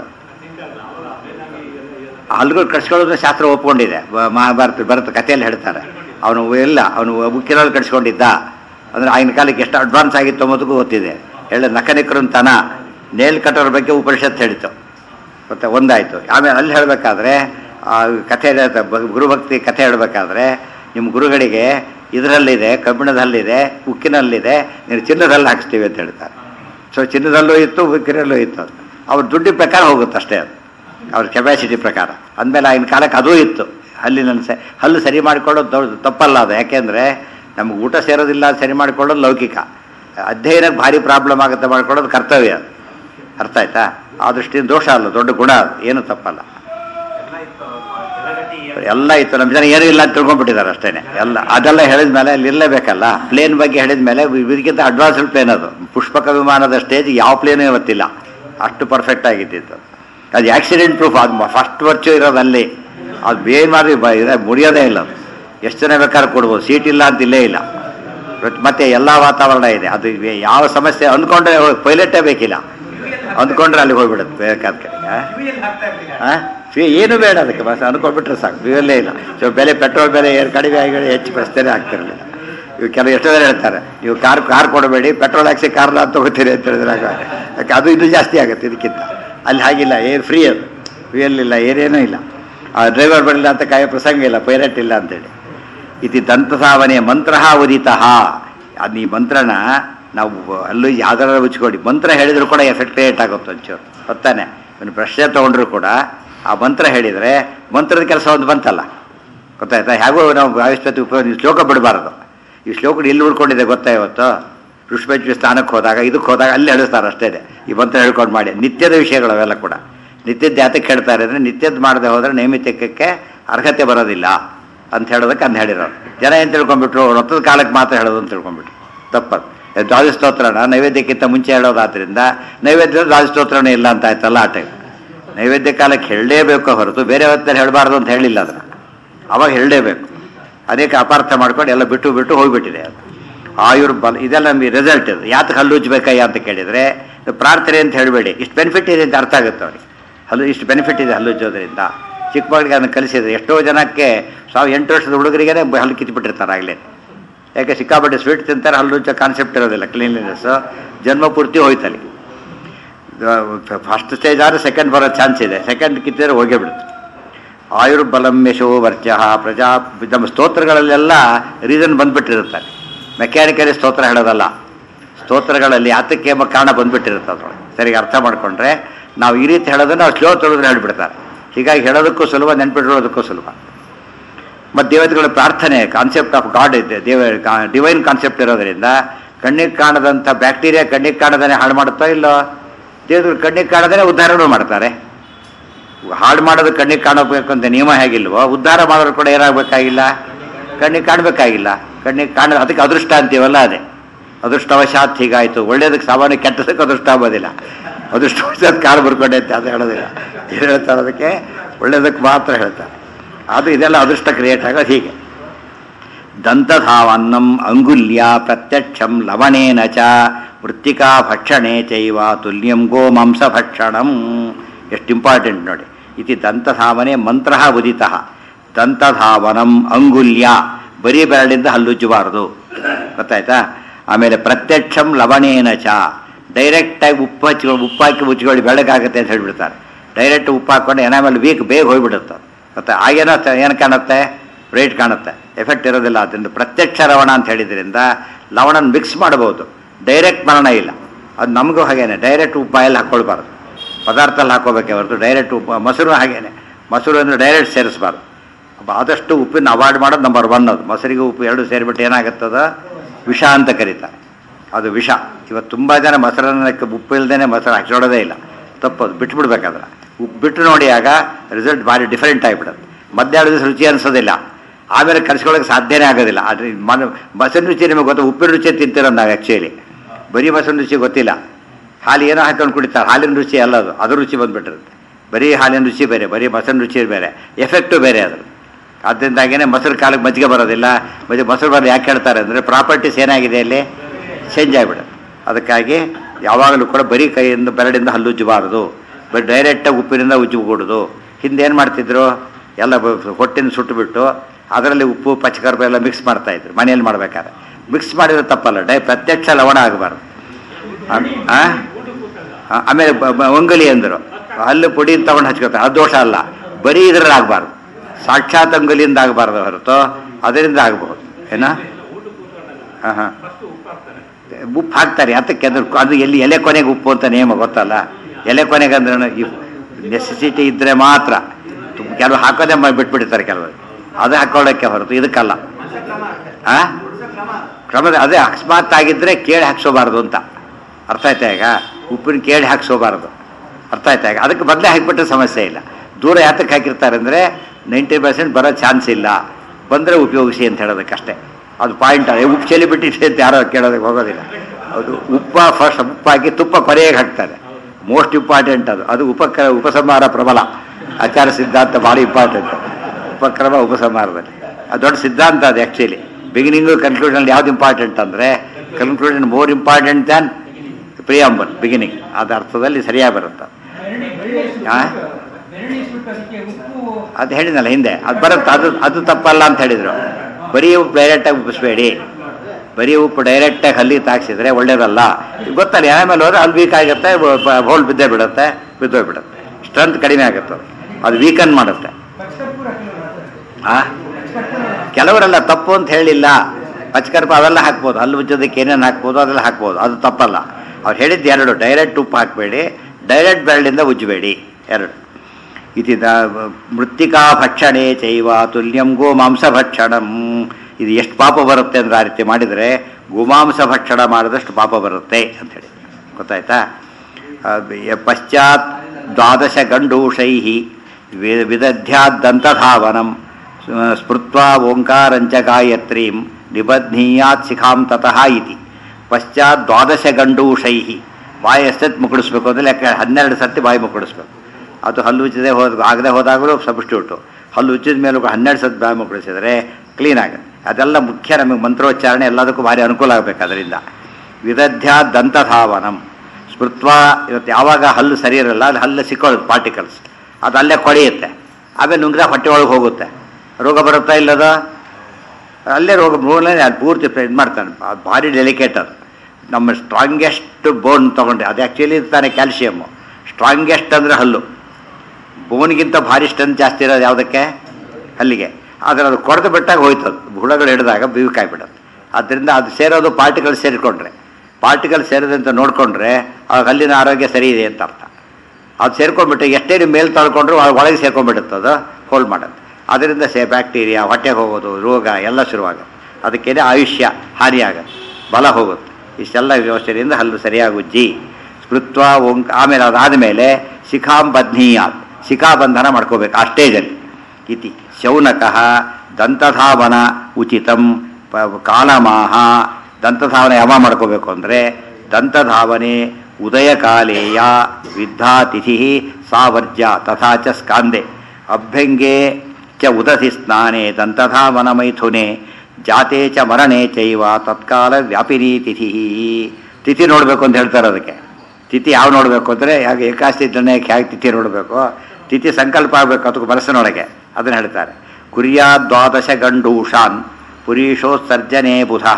Speaker 1: ಹಲ್ಗಳು ಕಟ್ಸ್ಕೊಳ್ಳೋದು ಶಾಸ್ತ್ರ ಒಪ್ಕೊಂಡಿದೆ ಬ- ಮಹಾಭಾರತ ಭರತ ಕಥೆಯಲ್ಲಿ ಹೇಳ್ತಾರೆ ಅವನು ಇಲ್ಲ ಅವನು ಮುಖ್ಯರಲ್ಲಿ ಕಟ್ಸ್ಕೊಂಡಿದ್ದ ಅಂದರೆ ಆಗಿನ ಕಾಲಕ್ಕೆ ಎಷ್ಟು ಅಡ್ವಾನ್ಸ್ ಆಗಿತ್ತು ಅನ್ನೋದಕ್ಕೂ ಗೊತ್ತಿದೆ ಹೇಳ ನಕನಿಕರಂತನ ನೇಲ್ ಕಟ್ಟೋರ ಬಗ್ಗೆ ಉಪನಿಷತ್ ಹೇಳಿತು ಮತ್ತೆ ಒಂದಾಯಿತು ಆಮೇಲೆ ಅಲ್ಲಿ ಹೇಳಬೇಕಾದ್ರೆ ಆ ಕಥೆ ಹೇಳ್ತ- ಬ- ಗುರುಭಕ್ತಿ ಕಥೆ ಹೇಳಬೇಕಾದ್ರೆ ನಿಮ್ಮ ಗುರುಗಳಿಗೆ ಇದರಲ್ಲಿದೆ ಕಬ್ಬಿಣದಲ್ಲಿದೆ ಉಕ್ಕಿನಲ್ಲಿದೆ ನೀವು ಚಿನ್ನದಲ್ಲಿ ಹಾಕ್ಸ್ತೀವಿ ಅಂತ ಹೇಳ್ತಾರೆ ಸೊ ಚಿನ್ನದಲ್ಲೂ ಇತ್ತು ಉಕ್ಕಿನಲ್ಲೂ ಇತ್ತು ಅದು ಅವ್ರ ದುಡ್ಡಿನ ಪ್ರಕಾರ ಹೋಗುತ್ತೆ ಅಷ್ಟೇ ಅದು ಅವ್ರ ಕೆಪಾಸಿಟಿ ಪ್ರಕಾರ ಅಂದಮೇಲೆ ಆಗಿನ ಕಾಲಕ್ಕೆ ಅದೂ ಇತ್ತು ಹಲ್ಲಿನ ಸ ಹಲ್ಲು ಸರಿ ಮಾಡಿಕೊಳ್ಳೋದು ದೊಡ್ಡ ತಪ್ಪಲ್ಲ ಅದು ಯಾಕೆಂದರೆ ನಮ್ಗೆ ಊಟ ಸೇರೋದಿಲ್ಲ ಅಂತ ಸರಿ ಮಾಡಿಕೊಳ್ಳೋದು ಲೌಕಿಕ ಅಧ್ಯಯನಕ್ಕೆ ಭಾರಿ ಪ್ರಾಬ್ಲಮ್ ಆಗುತ್ತೆ ಮಾಡ್ಕೊಳ್ಳೋದು ಕರ್ತವ್ಯ ಅದು ಅರ್ಥ ಆಯ್ತಾ ಆ ದೃಷ್ಟಿಯಿಂದ ದೋಷ ಅಲ್ಲ ದೊಡ್ಡ ಗುಣ ಅದು ಏನು ತಪ್ಪಲ್ಲ ಎಲ್ಲ ಇತ್ತು ನಮ್ಮ ಜನ ಏನೂ ಇಲ್ಲ ಅಂತ ತಿಳ್ಕೊಂಡ್ಬಿಟ್ಟಿದ್ದಾರೆ ಅಷ್ಟೇ ಎಲ್ಲ ಅದೆಲ್ಲ ಹೇಳಿದ ಮೇಲೆ ಅಲ್ಲಿ ಇರಲೇಬೇಕಲ್ಲ ಪ್ಲೇನ್ ಬಗ್ಗೆ ಹೇಳಿದ ಮೇಲೆ ಇದಕ್ಕಿಂತ ಅಡ್ವಾನ್ಸ್ಡ್ ಪ್ಲೇನ್ ಅದು ಪುಷ್ಪಕ ವಿಮಾನದ ಸ್ಟೇಜ್ ಯಾವ ಪ್ಲೇನ್ ಇವತ್ತಿಲ್ಲ ಅಷ್ಟು ಪರ್ಫೆಕ್ಟ್ ಆಗಿದ್ದಿತ್ತು ಅದು ಆಕ್ಸಿಡೆಂಟ್ ಪ್ರೂಫ್ ಅದು ಫಸ್ಟ್ ವರ್ಚು ಇರೋದು ಅಲ್ಲಿ ಅದು ಬೇರೆ ಮಾಡಿ ಬ ಇದೆ ಮುರಿಯೋದೇ ಇಲ್ಲ ಅದು ಎಷ್ಟು ಜನ ಬೇಕಾದ್ರೆ ಕೊಡ್ಬೋದು ಸೀಟ್ ಇಲ್ಲ ಅಂತ ಇಲ್ಲೇ ಇಲ್ಲ ಇವತ್ತು ಮತ್ತೆ ಎಲ್ಲ ವಾತಾವರಣ ಇದೆ ಅದು ಇವೆ- ಯಾವ ಸಮಸ್ಯೆ ಅಂದ್ಕೊಂಡ್ರೆ ಪೈಲಟೇ ಬೇಕಿಲ್ಲ ಅಂದ್ಕೊಂಡ್ರೆ ಅಲ್ಲಿ ಹೋಗ್ಬಿಡುತ್ತೆ ಬೇಕಾದ ಕಡೆಗೆ ಆ? ಫ್ಯೂ- ಏನು ಬೇಡ ಅದಕ್ಕೆ ಬಸ್ ಅನ್ಕೊಂಡ್ಬಿಟ್ರೆ ಸಾಕು ಫ್ಯೂಯಲ್ಲೇ ಇಲ್ಲ ಸೊ ಬೆಲೆ ಪೆಟ್ರೋಲ್ ಬೆಲೆ ಏನು ಕಡಿಮೆ ಆಗಿ ಹೆಚ್ಚು ಪ್ರಶ್ನೆ ಆಗ್ತಿರಲಿಲ್ಲ ಇವು ಕೆಲವು ಎಷ್ಟೋ ಜನ ಹೇಳ್ತಾರೆ ನೀವು ಕಾರ್ ಕಾರ್ ಕೊಡಬೇಡಿ ಪೆಟ್ರೋಲ್ ಹಾಕ್ಸಿ ಕಾರ್ನ ತಗೋತೀರಿ ಅಂತ ಹೇಳಿದ್ರೆ ಆಗ ಯಾಕೆ ಅದು ಇನ್ನೂ ಜಾಸ್ತಿ ಆಗುತ್ತೆ ಇದಕ್ಕಿಂತ ಅಲ್ಲಿ ಹಾಗಿಲ್ಲ ಏನು ಫ್ರೀ ಅದು ಫ್ಯೂಯಲ್ ಇಲ್ಲ ಏನೇನೂ ಇಲ್ಲ ಆ ಡ್ರೈವರ್ ಬರಲಿಲ್ಲ ಅಂತ ಕಾಯೋ ಪ್ರಸಂಗ ಇಲ್ಲ ಪೈಲಟ್ ಇಲ್ಲ ಅಂತೇಳಿ ಇತಿ ದಂತಸಾವನೆ ಮಂತ್ರ ಉದಿತ ಅದು ಈ ಮಂತ್ರನ ನಾವು ಅಲ್ಲೂ ಯಾವ್ದಾರ ಉಚ್ಕೊಡಿ ಮಂತ್ರ ಹೇಳಿದ್ರು ಕೂಡ ಎಫೆಕ್ಟ್ ಕ್ರಿಯೇಟ್ ಆಗುತ್ತೆ ಒಂಚೂರು ಗೊತ್ತಾನೆ ಒಂದು ಪ್ರಶ್ನೆ ತೊಗೊಂಡ್ರು ಕೂಡ ಆ ಮಂತ್ರ ಹೇಳಿದರೆ ಮಂತ್ರದ ಕೆಲಸ ಒಂದು ಬಂತಲ್ಲ ಗೊತ್ತಾಯ್ತಾ ಹೇಗೂ ನಾವು ಭಾವಿಸ್ಪತಿ ಉಪಯೋಗ ಈ ಶ್ಲೋಕ ಬಿಡಬಾರ್ದು ಈ ಶ್ಲೋಕ ಎಲ್ಲಿ ಉಳ್ಕೊಂಡಿದೆ ಗೊತ್ತಾ ಇವತ್ತು ಪುಷ್ಪಜ್ವಿ ಸ್ಥಾನಕ್ಕೆ ಹೋದಾಗ ಇದಕ್ಕೆ ಹೋದಾಗ ಅಲ್ಲಿ ಹೇಳಿಸ್ತಾರೆ ಅಷ್ಟೇ ಈ ಮಂತ್ರ ಹೇಳ್ಕೊಂಡು ಮಾಡಿ ನಿತ್ಯದ ವಿಷಯಗಳು ಅವೆಲ್ಲ ಕೂಡ ನಿತ್ಯದ ಯಾತಕ್ಕೆ ಹೇಳ್ತಾರೆ ಅಂದರೆ ನಿತ್ಯದ ಮಾಡದೆ ಹೋದರೆ ನೈಮಿತ್ಯಕ್ಕೆ ಅರ್ಹತೆ ಬರೋದಿಲ್ಲ ಅಂತ ಹೇಳೋದಕ್ಕೆ ಅಂತ ಹೇಳಿರೋರು ಜನ ಏನು ತಿಳ್ಕೊಂಡ್ಬಿಟ್ರು ರಥದ ಕಾಲಕ್ಕೆ ಮಾತ್ರ ಹೇಳೋದು ಅಂತ ತಿಳ್ಕೊಂಡ್ಬಿಟ್ರು ತಪ್ಪದು ದ್ವಾದಸ್ತೋತ್ರನ ನೈವೇದ್ಯಕ್ಕಿಂತ ಮುಂಚೆ ಹೇಳೋದಾದ್ರಿಂದ ನೈವೇದ್ಯ ದ್ವಾದಸ್ತೋತ್ರನೇ ಇಲ್ಲ ಅಂತ ಆಯ್ತಲ್ಲ ಆ ಟೈಮ್ ನೈವೇದ್ಯ ಕಾಲಕ್ಕೆ ಹೇಳಲೇಬೇಕು ಹೊರತು ಬೇರೆ ಹೊತ್ತಲ್ಲಿ ಹೇಳಬಾರ್ದು ಅಂತ ಹೇಳಿಲ್ಲ ಅದನ್ನು ಅವಾಗ ಹೇಳಲೇಬೇಕು ಅನೇಕ ಅಪಾರ್ಥ ಮಾಡ್ಕೊಂಡು ಎಲ್ಲ ಬಿಟ್ಟು ಬಿಟ್ಟು ಹೋಗ್ಬಿಟ್ಟಿದೆ ಅದು ಆಯುರ್ಬಲ ಇದೆಲ್ಲ ನಮಗೆ ರಿಸಲ್ಟ್ ಇದು ಯಾತಕ್ಕೆ ಹಲ್ಲು ಉಜ್ಬೇಕಯ್ಯ ಅಂತ ಕೇಳಿದರೆ ಪ್ರಾರ್ಥನೆ ಅಂತ ಹೇಳಬೇಡಿ ಇಷ್ಟು ಬೆನಿಫಿಟ್ ಇದೆ ಅಂತ ಅರ್ಥ ಆಗುತ್ತೆ ಅವ್ರಿಗೆ ಹಲ್ಲು ಇಷ್ಟು ಬೆನಿಫಿಟ್ ಇದೆ ಹಲ್ಲು ಉಜ್ಜೋದ್ರಿಂದ ಚಿಕ್ಕ ಮಕ್ಕಳಿಗೆ ಅದನ್ನು ಕಲಿಸಿದ್ರೆ ಎಷ್ಟೋ ಜನಕ್ಕೆ ಸಾವಿರ ಎಂಟು ವರ್ಷದ ಹುಡುಗರಿಗೆ ಹಲ್ಲು ಕಿತ್ಬಿಟ್ಟಿರ್ತಾರೆ ಆಗಲೇ ಯಾಕೆ ಸಿಕ್ಕಾಪಟ್ಟೆ ಸ್ವೀಟ್ ತಿಂತಾರೆ ಹಲ್ಲು ಉಜ್ಜೋ ಕಾನ್ಸೆಪ್ಟ್ ಇರೋದಿಲ್ಲ ಕ್ಲೀನ್ಲಿನೆಸ್ಸು ಜನ್ಮ ಪೂರ್ತಿ ಹೋಯ್ತಲ್ಲಿ ಫಸ್ಟ್ ಸ್ಟೇಜ್ ಆದರೆ ಸೆಕೆಂಡ್ ಬರೋ ಚಾನ್ಸ್ ಇದೆ ಸೆಕೆಂಡ್ ಕಿತ್ತಿದ್ರೆ ಹೋಗೇ ಬಿಡುತ್ತೆ ಆಯುರ್ಬಲಂ ಯಶೋ ವರ್ಚ ಪ್ರಜಾ ನಮ್ಮ ಸ್ತೋತ್ರಗಳಲ್ಲೆಲ್ಲ ರೀಸನ್ ಬಂದ್ಬಿಟ್ಟಿರುತ್ತೆ ಮೆಕ್ಯಾನಿಕಲಿ ಸ್ತೋತ್ರ ಹೇಳೋದಲ್ಲ ಸ್ತೋತ್ರಗಳಲ್ಲಿ ಯಾತಕ್ಕೆ ಎಂಬ ಕಾರಣ ಬಂದ್ಬಿಟ್ಟಿರುತ್ತೆ ಅದ್ರೊಳಗೆ ಸರಿಗೆ ಅರ್ಥ ಮಾಡಿಕೊಂಡ್ರೆ ನಾವು ಈ ರೀತಿ ಹೇಳೋದನ್ನು ನಾವು ಸ್ಲೋ ತೊಳೆದ್ರೆ ಹೇಳ್ಬಿಡ್ತಾರೆ ಹೀಗಾಗಿ ಹೇಳೋದಕ್ಕೂ ಸುಲಭ ನೆನ್ಪಿಟ್ಕೊಳ್ಳೋದಕ್ಕೂ ಸುಲಭ ಮತ್ತು ದೇವತೆಗಳ ಪ್ರಾರ್ಥನೆ ಕಾನ್ಸೆಪ್ಟ್ ಆಫ್ ಗಾಡ್ ಇದೆ ದೇವ ಡಿವೈನ್ ಕಾನ್ಸೆಪ್ಟ್ ಇರೋದ್ರಿಂದ ಕಣ್ಣಿಗೆ ಕಾಣದಂಥ ಬ್ಯಾಕ್ಟೀರಿಯಾ ಕಣ್ಣಿಗೆ ಕಾಣದೇ ಹಾಳು ಮಾಡುತ್ತೋ ಇಲ್ಲೋ ದೇವತೆಗಳು ಕಣ್ಣಿಗೆ ಕಾಣದೇ ಉದ್ಧಾರನೂ ಮಾಡ್ತಾರೆ ಹಾಳು ಮಾಡೋದು ಕಣ್ಣಿಗೆ ಕಾಣಬೇಕು ಅಂತ ನಿಯಮ ಹೇಗಿಲ್ವೋ ಉದ್ಧಾರ ಮಾಡೋರು ಕೂಡ ಏನಾಗಬೇಕಾಗಿಲ್ಲ ಕಣ್ಣಿಗೆ ಕಾಣಬೇಕಾಗಿಲ್ಲ ಕಣ್ಣಿಗೆ ಕಾಣ ಅದಕ್ಕೆ ಅದೃಷ್ಟ ಅಂತೀವಲ್ಲ ಅದೇ ಅದೃಷ್ಟವಶಾತ್ ಹೀಗಾಯಿತು ಒಳ್ಳೇದಕ್ಕೆ ಸಾಮಾನ್ಯ ಕೆಟ್ಟದಕ್ಕೆ ಅದೃಷ್ಟ ಆಗೋದಿಲ್ಲ ಅದೃಷ್ಟವಶಾತ್ ಕಾಳು ಬರ್ಕೊಂಡೆ ಅಂತ ಅದು ಹೇಳೋದಿಲ್ಲ ಏನು ಹೇಳ್ತಾರೆ ಅದಕ್ಕೆ ಒಳ್ಳೇದಕ್ಕೆ ಮಾತ್ರ ಹೇಳ್ತಾರೆ ಅದು ಇದೆಲ್ಲ ಅದೃಷ್ಟ ಕ್ರಿಯೇಟ್ ಆಗೋದು ಹೀಗೆ ದಂತಧಾವನ್ನಂ ಅಂಗುಲ್ಯ ಪ್ರತ್ಯಕ್ಷಂ ಲವಣೇನ ಚ ಮೃತ್ತಿಕಾ ಭಕ್ಷಣೆ ಚೈವ ತುಲ್ಯಂ ಗೋಮಾಂಸ ಭಕ್ಷಣಂ ಎಷ್ಟು ಇಂಪಾರ್ಟೆಂಟ್ ನೋಡಿ ಇತಿ ದಂತಧಾವನೆ ಮಂತ್ರ ಉದಿತ ದಂತಧಾವನಂ ಅಂಗುಲ್ಯ ಬರೀ ಬೆರಳಿಂದ ಹಲ್ಲುಜ್ಜಬಾರದು ಗೊತ್ತಾಯ್ತಾ ಆಮೇಲೆ ಪ್ರತ್ಯಕ್ಷಂ ಲವಣೇನ ಚ ಡೈರೆಕ್ಟಾಗಿ ಉಪ್ಪು ಹಚ್ಚಿ ಉಪ್ಪು ಹಾಕಿ ಮುಚ್ಕೊಳ್ಳಿ ಬೆಳಗಾಗುತ್ತೆ ಅಂತ ಹೇಳ್ಬಿಡ್ತಾರೆ ಡೈರೆಕ್ಟ್ ಉಪ್ಪು ಹಾಕ್ಕೊಂಡು ಎನಾಮೇಲೆ ವೀಕ್ ಬೇಗ ಹೋಗ್ಬಿಡುತ್ತೆ ಮತ್ತೆ ಆಗೇನೋ ಏನು ಕಾಣುತ್ತೆ ಬ್ರೈಟ್ ಕಾಣುತ್ತೆ ಎಫೆಕ್ಟ್ ಇರೋದಿಲ್ಲ ಅದರಿಂದ ಪ್ರತ್ಯಕ್ಷ ಲವಣ ಅಂತ ಹೇಳಿದ್ರಿಂದ ಲವಣನ ಮಿಕ್ಸ್ ಮಾಡ್ಬೋದು ಡೈರೆಕ್ಟ್ ಮರಣ ಇಲ್ಲ ಅದು ನಮಗೂ ಹಾಗೇನೆ ಡೈರೆಕ್ಟ್ ಉಪ್ಪು ಬಾಯಲ್ಲಿ ಹಾಕ್ಕೊಳ್ಬಾರ್ದು ಪದಾರ್ಥದಲ್ಲಿ ಹಾಕೋಬೇಕೆ ಹೊರತು ಡೈರೆಕ್ಟ್ ಉಪ್ಪು ಮೊಸರು ಹಾಗೇನೆ ಮೊಸರು ಅಂದರೆ ಡೈರೆಕ್ಟ್ ಸೇರಿಸ್ಬಾರ್ದು ಆದಷ್ಟು ಉಪ್ಪಿನ ಅವಾಯ್ಡ್ ಮಾಡೋದು ನಂಬರ್ ಒನ್ ಅದು ಮೊಸರಿಗೆ ಉಪ್ಪು ಎರಡು ಸೇರಿಬಿಟ್ಟು ಏನಾಗುತ್ತದ ವಿಷ ಅಂತ ಕರೀತಾರೆ ಅದು ವಿಷ ಇವತ್ತು ತುಂಬ ಜನ ಮೊಸರನ್ನ ಉಪ್ಪು ಇಲ್ಲದೇ ಮೊಸರು ಹಾಕ್ಸೋಡೋದೇ ಇಲ್ಲ ತಪ್ಪದು ಬಿಟ್ಬಿಡ್ಬೇಕಾದ್ರೆ ಉಪ್ಪು ಬಿಟ್ಟು ನೋಡಿ ಆಗ ರಿಸಲ್ಟ್ ಭಾರಿ ಡಿಫ್ರೆಂಟ್ ಆಗಿಬಿಡುತ್ತೆ ಮಧ್ಯಾಹ್ನ ದಿವಸ ರುಚಿ ಅನಿಸೋದಿಲ್ಲ ಆಮೇಲೆ ಕರ್ಸ್ಕೊಳ್ಳೋಕೆ ಸಾಧ್ಯನೇ ಆಗೋದಿಲ್ಲ ಆದರೆ ಮನ ಮೊಸರಿನ ರುಚಿ ನಿಮಗೆ ಗೊತ್ತಾ ಉಪ್ಪಿನ ರುಚಿ ತಿಂತಿರೋ ನಾವು ಆ್ಯಕ್ಚುಲಿ ಬರೀ ಮೊಸರಿನ ರುಚಿ ಗೊತ್ತಿಲ್ಲ ಹಾಲು ಏನೋ ಹಾಕೊಂಡು ಕುಡಿತಾರೆ ಹಾಲಿನ ರುಚಿ ಅಲ್ಲ ಅದು ಅದ್ರ ರುಚಿ ಬಂದುಬಿಟ್ಟಿರುತ್ತೆ ಬರೀ ಹಾಲಿನ ರುಚಿ ಬೇರೆ ಬರೀ ಮೊಸರಿನ ರುಚಿ ಬೇರೆ ಎಫೆಕ್ಟು ಬೇರೆ ಅದು ಆದ್ದರಿಂದಾಗೇ ಮೊಸರು ಕಾಲಕ್ಕೆ ಮಜ್ಜಿಗೆ ಬರೋದಿಲ್ಲ ಮತ್ತೆ ಮೊಸರು ಬರೋದು ಯಾಕೆ ಹೇಳ್ತಾರೆ ಅಂದರೆ ಪ್ರಾಪರ್ಟೀಸ್ ಏನಾಗಿದೆ ಅಲ್ಲಿ ಚೇಂಜ್ ಆಗಿಬಿಡುತ್ತೆ ಅದಕ್ಕಾಗಿ ಯಾವಾಗಲೂ ಕೂಡ ಬರೀ ಕೈಯಿಂದ ಬೆರಡಿಂದ ಹಲ್ಲು ಉಜ್ಜಬಾರ್ದು ಬರೀ ಡೈರೆಕ್ಟಾಗಿ ಉಪ್ಪಿನಿಂದ ಉಜ್ಜಿಕೊಡೋದು ಹಿಂದೆ ಏನು ಮಾಡ್ತಿದ್ರು ಎಲ್ಲ ಬ- ಹೊಟ್ಟಿನ ಸುಟ್ಟುಬಿಟ್ಟು ಅದರಲ್ಲಿ ಉಪ್ಪು ಪಚ್ಚಕರ್ಪು ಎಲ್ಲ ಮಿಕ್ಸ್ ಮಾಡ್ತಾಯಿದ್ರು ಮನೆಯಲ್ಲಿ ಮಾಡ್ಬೇಕಾದ್ರೆ ಮಿಕ್ಸ್ ಮಾಡಿದ್ರೆ ತಪ್ಪಲ್ಲ ಡೈ ಪ್ರತ್ಯಕ್ಷ ಲವಣ ಆಗಬಾರ್ದು ಆ? ಆ, ಆಮೇಲೆ ಬ- ಬ- ಒಂಗಲಿ ಅಂದರು ಹಲ್ಲು ಪುಡಿ ತಗೊಂಡು ಹಚ್ಕೋತಾರೆ ಅದು ದೋಷ ಅಲ್ಲ ಬರೀ ಇದ್ರಲ್ಲಿ ಆಗಬಾರ್ದು ಸಾಕ್ಷಾತ್ ಅಂಗುಲಿಯಿಂದ ಆಗಬಾರ್ದು ಹೊರತು ಅದರಿಂದ ಆಗಬಹುದು ಏನಾ ಹಾಂ ಹಾಂ ಉಪ್ಪು ಹಾಕ್ತಾರೆ ಅದಕ್ಕೆ ಅದ್ರ ಅದು ಎಲ್ಲಿ ಎಲೆ ಕೊನೆಗೆ ಉಪ್ಪು ಅಂತ ನಿಯಮ ಗೊತ್ತಲ್ಲ ಎಲೆ ಕೊನೆಗೆ ಅಂದ್ರೆ ನೆಸೆಸಿಟಿ ಇದ್ದರೆ ಮಾತ್ರ ತು- ಕೆಲವು ಹಾಕೋದೇ ಮಾಡಿ ಬಿಟ್ಬಿಡ್ತಾರೆ ಕೆಲವರು ಅದು ಹಾಕೊಳ್ಳೋಕ್ಕೆ ಹೊರತು ಇದಕ್ಕಲ್ಲ ಆ ಕ್ರಮದ ಅದೇ ಅಕಸ್ಮಾತ್ ಆಗಿದ್ದರೆ ಕೇಳಿ ಹಾಕ್ಸೋಬಾರ್ದು ಅಂತ ಅರ್ಥ ಆಯ್ತಾ ಈಗ ಉಪ್ಪಿನ ಕೇಳಿ ಹಾಕ್ಸೋಬಾರ್ದು ಅರ್ಥ ಆಯ್ತಾ ಈಗ ಅದಕ್ಕೆ ಬದಲೇ ಹಾಕಿಬಿಟ್ರೆ ಸಮಸ್ಯೆ ಇಲ್ಲ ದೂರ ಯಾತಕ್ಕೆ ಹಾಕಿರ್ತಾರೆ ಅಂದರೆ ನೈಂಟಿ ಪರ್ಸೆಂಟ್ ಬರೋ ಚಾನ್ಸ್ ಇಲ್ಲ ಬಂದರೆ ಉಪಯೋಗಿಸಿ ಅಂತ ಹೇಳೋದಕ್ಕಷ್ಟೇ ಅದು ಪಾಯಿಂಟ್ ಉಪ್ಪು ಚೆಲ್ಲಿ ಬಿಟ್ಟಿದೆ ಅಂತ ಯಾರೋ ಕೇಳೋದಕ್ಕೆ ಹೋಗೋದಿಲ್ಲ ಅದು ಉಪ್ಪ ಫಸ್ಟ್ ಉಪ್ಪಾಕಿ ತುಪ್ಪ ಕೊನೆಗೆ ಹಾಕ್ತಾರೆ ಮೋಸ್ಟ್ ಇಂಪಾರ್ಟೆಂಟ್ ಅದು ಅದು ಉಪಕ್ರ ಉಪಸಂಹಾರ ಪ್ರಬಲ ಆಚಾರ ಸಿದ್ಧಾಂತ ಭಾಳ ಇಂಪಾರ್ಟೆಂಟ್ ಉಪಕ್ರಮ ಉಪಸಂಹಾರದಲ್ಲಿ ಅದು ದೊಡ್ಡ ಸಿದ್ಧಾಂತ ಅದು ಆ್ಯಕ್ಚುಲಿ ಬಿಗಿನಿಂಗು ಕನ್ಕ್ಲೂಷನ್ ಯಾವ್ದು ಇಂಪಾರ್ಟೆಂಟ್ ಅಂದರೆ conclusion more important than preamble beginning ಅದು ಅರ್ಥದಲ್ಲಿ ಸರಿಯಾಗಿ ಬರುತ್ತೆ ಆ? ಅದು ಹೇಳಿದ್ನಲ್ಲ ಹಿಂದೆ ಅದು ಬರುತ್ತೆ ಅದು ಅದು ತಪ್ಪಲ್ಲ ಅಂತ ಹೇಳಿದರು ಬರೀ ಉಪ್ಪು ಡೈರೆಕ್ಟಾಗಿ ಉಪ್ಪಿಸ್ಬೇಡಿ ಬರೀ ಉಪ್ಪು ಡೈರೆಕ್ಟಾಗಿ ಹಲ್ಲಿಗೆ ತಾಕ್ಸಿದ್ರೆ ಒಳ್ಳೇದಲ್ಲ ಈಗ ಗೊತ್ತಲ್ಲ ಆಮೇಲೆ ಹೋದ್ರೆ ಅಲ್ಲಿ ವೀಕ್ ಆಗುತ್ತೆ ಹೋಲ್ ಬಿದ್ದೇ ಬಿಡುತ್ತೆ ಬಿದ್ದೋಗ್ಬಿಡುತ್ತೆ ಸ್ಟ್ರೆಂತ್ ಕಡಿಮೆ ಆಗುತ್ತೆ ಅದು. ಅದು ವೀಕನ್ ಮಾಡುತ್ತೆ ಆ ಕೆಲವರೆಲ್ಲ ತಪ್ಪು ಅಂತ ಹೇಳಿಲ್ಲ ಪಚ್ಕರ್ಪ ಅವೆಲ್ಲ ಹಾಕ್ಬೋದು ಹಲ್ಲು ಉಜ್ಜೋದಕ್ಕೆ ಏನೇನು ಹಾಕ್ಬೋದು ಅದೆಲ್ಲ ಹಾಕ್ಬೋದು ಅದು ತಪ್ಪಲ್ಲ ಅವ್ರು ಹೇಳಿದ್ದು ಎರಡು ಡೈರೆಕ್ಟ್ ಉಪ್ಪು ಹಾಕಬೇಡಿ ಡೈರೆಕ್ಟ್ ಬೆರಳಿಂದ ಉಜ್ಜಬೇಡಿ ಎರಡು ಇತಿದ ಮೃತ್ತಿಕಾ ಭಕ್ಷಣೆ ಚೈವ ತುಲ್ಯಂ ಗೋಮಾಂಸ ಭಕ್ಷಣಂ ಇದು ಎಷ್ಟು ಪಾಪ ಬರುತ್ತೆ ಅಂದ್ರೆ ಆ ರೀತಿ ಮಾಡಿದರೆ ಗೋಮಾಂಸ ಭಕ್ಷಣ ಮಾಡಿದಷ್ಟು ಪಾಪ ಬರುತ್ತೆ ಅಂಥೇಳಿ ಗೊತ್ತಾಯ್ತಾ ಆ, ಯ- ಪಶ್ಚಾತ್ ದ್ವಾದಶ ಗಂಡೂಷೈ ವಿದಧ್ಯಾದ್ದಂತಧಾವನಂ ಸ್ಮೃತ್ವಾ ಓಂಕಾರಂಚ ಗಾಯತ್ರೀಂ ನಿಬಧ್ನೀಯಾತ್ ಶಿಖಾಂ ತತಃ ಇತಿ ಪಶ್ಚಾತ್ ದ್ವಾದಶ ಗಂಡೂಷೈ ಬಾಯಿ ಎಷ್ಟೊತ್ತು ಮುಕ್ಕಳಿಸ್ಬೇಕು ಅಂದರೆ ಲೆಕ್ಕ ಹನ್ನೆರಡು ಸರ್ತಿ ಬಾಯಿ ಮುಕ್ಕಳಿಸ್ಬೇಕು ಅದು ಹಲ್ಲು ಉಜ್ಜದೆ ಹೋದ ಆಗದೆ ಹೋದಾಗಲೂ ಸಬ್ಸ್ಟ್ಯೂಟು ಹಲ್ಲು ಉಜ್ಜಿದ ಮೇಲೂ ಹನ್ನೆರಡು ಸರ್ತಿ ಬಾಯಿ ಮುಕ್ಕಳಿಸಿದ್ರೆ ಕ್ಲೀನ್ ಆಗುತ್ತೆ ಅದೆಲ್ಲ ಮುಖ್ಯ ನಮಗೆ ಮಂತ್ರೋಚ್ಚಾರಣೆ ಎಲ್ಲದಕ್ಕೂ ಭಾರಿ ಅನುಕೂಲ ಆಗಬೇಕು ಅದರಿಂದ ವಿದಧ್ಯ ದಂತಧಾವನಂ ಸ್ಮೃತ್ವಾ ಇವತ್ತು ಯಾವಾಗ ಹಲ್ಲು ಸರಿ ಇರಲ್ಲ ಅಲ್ಲಿ ಹಲ್ಲು ಸಿಕ್ಕೊಳ್ಳುತ್ತೆ ಪಾರ್ಟಿಕಲ್ಸ್ ಅದು ಅಲ್ಲೇ ಕೊಳೆಯುತ್ತೆ ಆಮೇಲೆ ನುಂಗಿದ ಹೊಟ್ಟೆ ಒಳಗೆ ಹೋಗುತ್ತೆ ರೋಗ ಬರುತ್ತಾ ಇಲ್ಲದ ಅಲ್ಲೇ ರೋಗ ಮೂಲ ಅದು ಪೂರ್ತಿ ಇದು ಮಾಡ್ತಾನೆ ಅದು ಭಾರಿ ಡೆಲಿಕೇಟ್ ಅದು ನಮ್ಮ ಸ್ಟ್ರಾಂಗೆಸ್ಟ್ ಬೋನ್ ತೊಗೊಂಡ್ರೆ ಅದು ಆ್ಯಕ್ಚುಲಿ ತಾನೆ ಕ್ಯಾಲ್ಶಿಯಮ್ಮು ಸ್ಟ್ರಾಂಗೆಸ್ಟ್ ಅಂದರೆ ಹಲ್ಲು ಬೋನ್ಗಿಂತ ಭಾರಿ ಸ್ಟ್ರೆಂತ್ ಜಾಸ್ತಿ ಇರೋದು ಯಾವುದಕ್ಕೆ ಹಲ್ಲಿಗೆ ಆದರೆ ಅದು ಕೊಡೆದು ಬಿಟ್ಟಾಗ ಹೋಯ್ತು ಅದು ಹುಳಗಳು ಹಿಡಿದಾಗ ಬಿರುಕಾಗ್ಬಿಡುತ್ತೆ ಆದ್ದರಿಂದ ಅದು ಸೇರೋದು ಪಾರ್ಟಿಕಲ್ ಸೇರಿಕೊಂಡ್ರೆ ಪಾರ್ಟಿಕಲ್ ಸೇರಿದಂತ ನೋಡಿಕೊಂಡ್ರೆ ಆ ಹಲ್ಲಿನ ಆರೋಗ್ಯ ಸರಿ ಇದೆ ಅಂತ ಅರ್ಥ ಅದು ಸೇರ್ಕೊಂಡ್ಬಿಟ್ಟು ಎಷ್ಟೇ ನೀವು ಮೇಲೆ ತಳ್ಕೊಂಡ್ರು ಒಳ- ಒಳಗೆ ಸೇರ್ಕೊಂಡ್ಬಿಡುತ್ತೆ ಅದು ಹೋಲ್ಡ್ ಮಾಡುತ್ತೆ ಅದರಿಂದ ಸೇ ಬ್ಯಾಕ್ಟೀರಿಯಾ ಹೊಟ್ಟೆಗೆ ಹೋಗೋದು ರೋಗ ಎಲ್ಲ ಶುರುವಾಗುತ್ತೆ ಅದಕ್ಕೇನೆ ಆಯುಷ್ಯ ಹಾನಿಯಾಗುತ್ತೆ ಬಲ ಹೋಗುತ್ತೆ ಇಷ್ಟೆಲ್ಲ ವ್ಯವಸ್ಥೆಯಿಂದ ಹಲ್ಲು ಸರಿಯಾಗಿ ಉಜ್ಜಿ ಸ್ಮೃತ್ವ ಓಂಕ ಆಮೇಲೆ ಅದಾದಮೇಲೆ ಶಿಖಾಂಬಧ್ನೀಯಾತ್ ಶಿಖಾಬಂಧನ ಮಾಡ್ಕೋಬೇಕು ಆ ಸ್ಟೇಜಲ್ಲಿ ಇತಿ ಶೌನಕಃ ದಂತಧಾವನ ಉಚಿತಂ ಪ- ಕಾಲಮಾಹ ದಂತಧಾವನ ಯಾವಾಗ ಮಾಡ್ಕೋಬೇಕು ಅಂದರೆ ದಂತಧಾವನೆ ಉದಯಕಾಲೇಯ ವಿದ್ಧಾತಿಥಿ ಸಾವರ್ಜ್ಯ ತಥಾ ಚ ಸ್ಕಾಂದೆ ಅಭ್ಯಂಗೆ ಚ ಉದಸಿ ಸ್ನಾನೆ ದಂತಧಾವನ ಮೈಥುನೆ ಜಾತೆ ಚ ಮರಣೆ ಚೈವ ತತ್ಕಾಲ ವ್ಯಾಪಿನಿ ತಿಥಿ ತಿಥಿ ನೋಡಬೇಕು ಅಂತ ಹೇಳ್ತಾರೆ ಅದಕ್ಕೆ ತಿಥಿ ಯಾವ ನೋಡಬೇಕು ಅಂದರೆ ಹಾಗೆ ಏಕಾಸ್ತಿ ನಿರ್ಣಯಕ್ಕೆ ಹೇಗೆ ತಿಥಿ ನೋಡಬೇಕು ತಿಥಿ ಸಂಕಲ್ಪ ಆಗಬೇಕು ಅದಕ್ಕೆ ಮನಸ್ಸಿನೊಳಗೆ ಅದನ್ನು ಹೇಳ್ತಾರೆ ಕುರ್ಯಾ ದ್ವಾದಶ ಗಂಡೂಷಾನ್ ಪುರೀಶೋತ್ಸರ್ಜನೆ ಬುಧ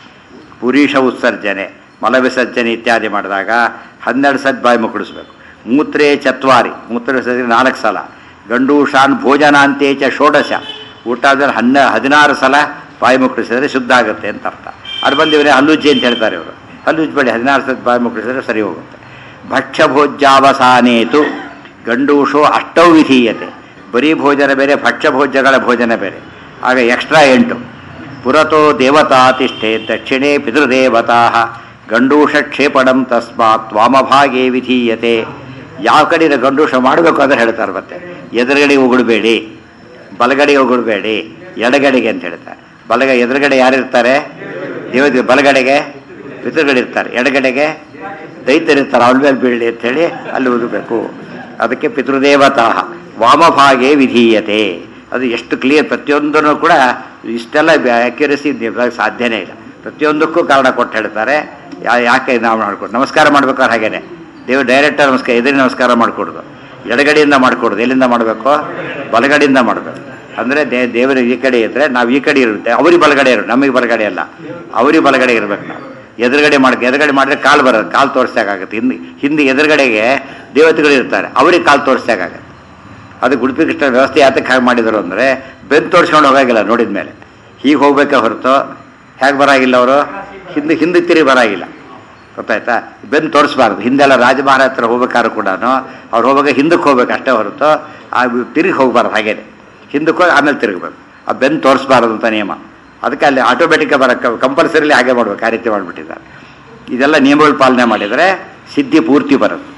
Speaker 1: ಪುರೀಶ ಉತ್ಸರ್ಜನೆ ಮಲ ವಿಸರ್ಜನೆ ಇತ್ಯಾದಿ ಮಾಡಿದಾಗ ಹನ್ನೆರಡು ಸತ್ ಬಾಯಿ ಮುಕ್ಕಳಿಸ್ಬೇಕು ಮೂತ್ರೇ ಚತ್ವಾರಿ ಮೂತ್ರ ವಿಸರ್ಜನೆ ನಾಲ್ಕು ಸಲ ಗಂಡೂಷಾನ್ ಭೋಜನಾಂತೆ ಚ ಷೋಡಶ ಊಟ ಆದ್ಮೇಲೆ ಹನ್ನ ಹದಿನಾರು ಸಲ ಬಾಯಿ ಮುಕ್ಕಳಿಸಿದ್ರೆ ಶುದ್ಧ ಆಗುತ್ತೆ ಅಂತ ಅರ್ಥ ಅದು ಬಂದು ಇವರೇ ಹಲ್ಲುಜ್ಜಿ ಅಂತ ಹೇಳ್ತಾರೆ ಇವರು ಹಲ್ಲು ಉಜ್ಬೇಡಿ ಹದಿನಾರು ಸತಿ ಬಾಯಿ ಮುಕ್ಕಳಿಸಿದ್ರೆ ಸರಿ ಹೋಗುತ್ತೆ ಭಕ್ಷ್ಯಭೋಜ್ಯಾವಸಾನೇತು ಗಂಡೂಷು ಅಷ್ಟೌ ವಿಧೀಯತೆ ಬರೀ ಭೋಜನ ಬೇರೆ ಭಕ್ಷ್ಯಭೋಜ್ಯಗಳ ಭೋಜನ ಬೇರೆ ಆಗ ಎಕ್ಸ್ಟ್ರಾ ಎಂಟು ಪುರತೋ ದೇವತಾ ತಿಷ್ಠೆ ದಕ್ಷಿಣೆ ಪಿತೃದೇವತಾ ಗಂಡೂಷ ಕ್ಷೇಪಣಂ ತಸ್ಮಾತ್ ವಾಮಭಾಗೇ ವಿಧೀಯತೆ ಯಾವ ಕಡೆ ಗಂಡೂಷ ಮಾಡಬೇಕು ಅಂತ ಹೇಳ್ತಾರೆ ಮತ್ತೆ ಎದುರುಗಡೆಗೆ ಉಗುಳಬೇಡಿ ಬಲಗಡೆಗೆ ಉಗುಳಬೇಡಿ ಎಡಗಡೆಗೆ ಅಂತ ಹೇಳ್ತಾರೆ ಬಲಗ ಎದುರುಗಡೆ ಯಾರಿರ್ತಾರೆ ದೇವತೆ ಬಲಗಡೆಗೆ ಪಿತೃಗಳಿರ್ತಾರೆ ಎಡಗಡೆಗೆ ದೈತ್ಯರಿರ್ತಾರೆ ಅವಳ ಮೇಲೆ ಬೀಳಲಿ ಅಂತೇಳಿ ಅಲ್ಲಿ ಉದಬೇಕು ಅದಕ್ಕೆ ಪಿತೃದೇವತಾ ವಾಮಭಾಗೇ ವಿಧೀಯತೆ ಅದು ಎಷ್ಟು ಕ್ಲಿಯರ್ ಪ್ರತಿಯೊಂದನ್ನು ಕೂಡ ಇಷ್ಟೆಲ್ಲ ಅಕ್ಯುರಸಿ ಸಾಧ್ಯನೇ ಇಲ್ಲ ಪ್ರತಿಯೊಂದಕ್ಕೂ ಕಾರಣ ಕೊಟ್ಟು ಹೇಳ್ತಾರೆ ಯಾ- ಯಾಕೆ ನಾವು ಮಾಡ್ಕೊಡು ನಮಸ್ಕಾರ ಮಾಡ್ಬೇಕಾದ್ರೆ ಹಾಗೇನೆ ದೇವ್ರು ಡೈರೆಕ್ಟ್ ನಮಸ್ಕಾರ ಎದುರು ನಮಸ್ಕಾರ ಮಾಡಿಕೊಡೋದು ಎಡಗಡೆಯಿಂದ ಮಾಡಿಕೊಡೋದು ಎಲ್ಲಿಂದ ಮಾಡಬೇಕು ಬಲಗಡೆಯಿಂದ ಮಾಡಬೇಕು ಅಂದರೆ ದೇ ದೇವರು ಈ ಕಡೆ ಇದ್ದರೆ ನಾವು ಈ ಕಡೆ ಇರುತ್ತೆ ಅವ್ರಿಗೆ ಬಲಗಡೆ ಇರೋ ನಮಗೆ ಬಲಗಡೆ ಅಲ್ಲ ಅವ್ರಿಗೆ ಬಲಗಡೆ ಇರ್ಬೇಕು ನಾವು ಎದುರುಗಡೆ ಮಾಡಕ್ಕೆ ಎದುರುಗಡೆ ಮಾಡಿದ್ರೆ ಕಾಲು ಬರೋದು ಕಾಲು ತೋರಿಸ್ದಾಗುತ್ತೆ ಹಿಂದೆ ಹಿಂದೆ ಎದುರುಗಡೆಗೆ ದೇವತೆಗಳು ಇರ್ತಾರೆ ಅವ್ರಿಗೆ ಕಾಲು ತೋರಿಸ್ದಾಗುತ್ತೆ ಅದು ಉಡುಪಿ ಕೃಷ್ಣ ವ್ಯವಸ್ಥೆ ಯಾತಕ್ಕೆ ಹಾಗೆ ಮಾಡಿದರು ಅಂದರೆ ಬೆನ್ನು ತೋರಿಸ್ಕೊಂಡು ಹೋಗಾಗಿಲ್ಲ ನೋಡಿದ ಮೇಲೆ ಹೀಗೆ ಹೋಗ್ಬೇಕೆ ಹೊರತು ಹೇಗೆ ಬರಾಗಿಲ್ಲ ಅವರು ಹಿಂದೆ ಹಿಂದೆ ತಿರುಗಿ ಬರಾಗಿಲ್ಲ ಗೊತ್ತಾಯ್ತಾ ಬೆನ್ನು ತೋರಿಸ್ಬಾರ್ದು ಹಿಂದೆಲ್ಲ ರಾಜಮಹಾರಾಜ ಹತ್ರ ಹೋಗ್ಬೇಕಾದ್ರೂ ಕೂಡ ಅವ್ರು ಹೋಗುವಾಗ ಹಿಂದಕ್ಕೆ ಹೋಗ್ಬೇಕು ಅಷ್ಟೇ ಹೊರತು ಆ ತಿರುಗಿ ಹೋಗ್ಬಾರ್ದು ಹಾಗೇನೆ ಹಿಂದಕ್ಕೆ ಹೋಗಿ ಆಮೇಲೆ ತಿರುಗಬೇಕು ಆ ಬೆನ್ನು ತೋರಿಸ್ಬಾರ್ದು ಅಂತ ನಿಯಮ ಅದಕ್ಕೆ ಅಲ್ಲಿ ಆಟೋಮೆಟಿಕ್ ಬರಕ್ಕೆ ಕಂಪಲ್ಸರಿಲಿ ಹಾಗೆ ಮಾಡ್ಬೇಕು ಆ ರೀತಿ ಮಾಡಿಬಿಟ್ಟಿದ್ದಾರೆ ಇದೆಲ್ಲ ನಿಯಮಗಳು ಪಾಲನೆ ಮಾಡಿದರೆ ಸಿದ್ಧಿ ಪೂರ್ತಿ ಬರುತ್ತೆ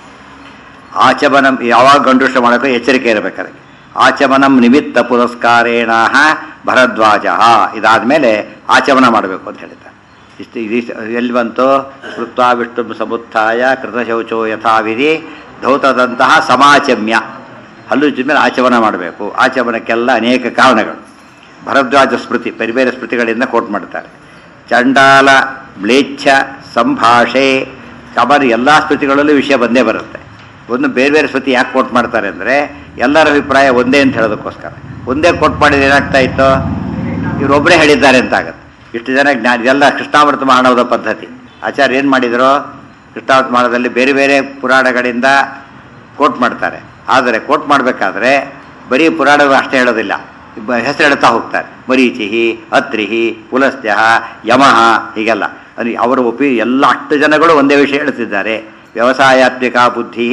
Speaker 1: ಆಚಮನಂ ಯಾವಾಗ ಗಂಡುಷ್ಟ ಮಾಡೋಕೆ ಎಚ್ಚರಿಕೆ ಇರಬೇಕು ಅದಕ್ಕೆ ಆಚಮನಂ ನಿಮಿತ್ತ ಪುರಸ್ಕಾರೇಣ ಭರದ್ವಾಜ ಇದಾದಮೇಲೆ ಆಚಮನ ಮಾಡಬೇಕು ಅಂತ ಹೇಳ್ತಾರೆ ಇಷ್ಟು ಇದು ಎಲ್ಲಿ ಬಂತು ಕೃತ್ವ ವಿಷ್ಣು ಸಮುತ್ಥಾಯ ಕೃತಶೌಚೋ ಯಥಾವಿಧಿ ಧೌತದಂತಹ ಸಮಾಚಮ್ಯ ಹಲ್ಲು ಮೇಲೆ ಆಚಮನ ಮಾಡಬೇಕು ಆಚಮನಕ್ಕೆಲ್ಲ ಅನೇಕ ಕಾರಣಗಳು ಭರದ್ವಾಜ ಸ್ಮೃತಿ ಬೇರೆ ಬೇರೆ ಸ್ಮೃತಿಗಳಿಂದ ಕೋಟ್ ಮಾಡ್ತಾರೆ ಚಂಡಾಲ ಮ್ಲೇಚ್ಛ ಸಂಭಾಷೆ ಕಬರ್ ಎಲ್ಲ ಸ್ಮೃತಿಗಳಲ್ಲೂ ವಿಷಯ ಬಂದೇ ಬರುತ್ತೆ ಒಂದು ಬೇರೆ ಬೇರೆ ಸ್ಮೃತಿ ಯಾಕೆ ಕೋಟ್ ಮಾಡ್ತಾರೆ ಅಂದರೆ ಎಲ್ಲರ ಅಭಿಪ್ರಾಯ ಒಂದೇ ಅಂತ ಹೇಳೋದಕ್ಕೋಸ್ಕರ ಒಂದೇ ಕೋಟ್ ಮಾಡಿದ್ರೆ ಏನಾಗ್ತಾ ಇತ್ತು ಇವರೊಬ್ಬರೇ ಹೇಳಿದ್ದಾರೆ ಅಂತ ಆಗುತ್ತೆ ಇಷ್ಟು ಜನ ಜ್ಞಾನ ಇದೆಲ್ಲ ಕೃಷ್ಣಾಮೃತ ಮಹಾಣವದ ಪದ್ಧತಿ ಆಚಾರ್ಯ ಏನು ಮಾಡಿದರು ಕೃಷ್ಣಾಮೃತ ಮಹಾಣದಲ್ಲಿ ಬೇರೆ ಬೇರೆ ಪುರಾಣಗಳಿಂದ ಕೋಟ್ ಮಾಡ್ತಾರೆ ಆದರೆ ಕೋಟ್ ಮಾಡಬೇಕಾದ್ರೆ ಬರೀ ಪುರಾಣಗಳು ಅಷ್ಟೇ ಹೇಳೋದಿಲ್ಲ ಬ- ಹೆಸರು ಹೇಳ್ತಾ ಹೋಗ್ತಾರೆ ಮರೀಚಿಹಿ ಅತ್ರಿಹಿ ಪುಲಸ್ತ್ಯ ಯಮಃ ಹೀಗೆಲ್ಲ ಅಂದರೆ ಅವರ ಒಪ್ಪಿ ಎಲ್ಲ ಅಷ್ಟು ಜನಗಳು ಒಂದೇ ವಿಷಯ ಹೇಳ್ತಿದ್ದಾರೆ ವ್ಯವಸಾಯಾತ್ಮಿಕ ಬುದ್ಧಿ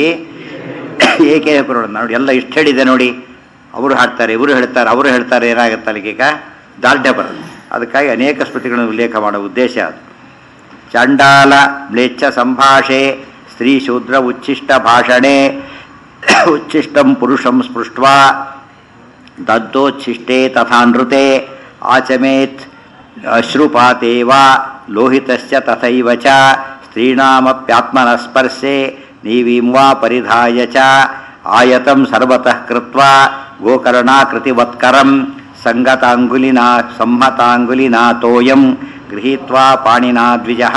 Speaker 1: ಏಕೆ ಪುರಾಣ ನೋಡಿ ಎಲ್ಲ ಇಷ್ಟು ಹೇಳಿದೆ ನೋಡಿ ಅವರು ಹಾಡ್ತಾರೆ ಇವರು ಹೇಳ್ತಾರೆ ಅವರು ಹೇಳ್ತಾರೆ ಏನಾಗುತ್ತೆ ಅಲ್ಲಿಗೀಗ ದಾರ್ಢ್ಯ ಬರುತ್ತೆ ಅದಕ್ಕಾಗಿ ಅನೇಕ ಸ್ಮೃತಿಗಳನ್ನು ಉಲ್ಲೇಖ ಮಾಡೋ ಉದ್ದೇಶ ಅದು ಚಂಡಾಲ ಮ್ಲೇಚ್ಛ ಸಂಭಾಷೆ ಸ್ತ್ರೀ ಶೂದ್ರ ಉಚ್ಚಿಷ್ಟ ಭಾಷಣೆ ಉಚ್ಚಿಷ್ಟಂ ಪುರುಷಂ ಸ್ಪೃಷ್ಟ್ವಾ ದದ್ದೋಚ್ಛಿಷ್ಟೇ ತಥಾ ನೃತೆ ಆಚಮೇತ್ ಅಶ್ರುಪಾತೆ ವಾ ಲೋಹಿತಸ್ಯ ತಥೈವ ಚ ಸ್ತ್ರೀಣಾಮಪ್ಯಾತ್ಮನಸ್ಪರ್ಶೆ ನೀವೀಂ ವಾ ಪರಿಧಾಯ ಚ ಆಯತಂ ಸರ್ವತಃ ಕೃತ್ವಾ ಗೋಕರ್ಣಾಕೃತಿವತ್ಕರಂ ಸಂಗತಾಂಗುಲಿನಾ ಸಂಹತಾಂಗುಲಿನಾ ತೋಯಂ ಗೃಹೀತ್ವಾ ಪಾಣಿನಾ ದ್ವಿಜಃ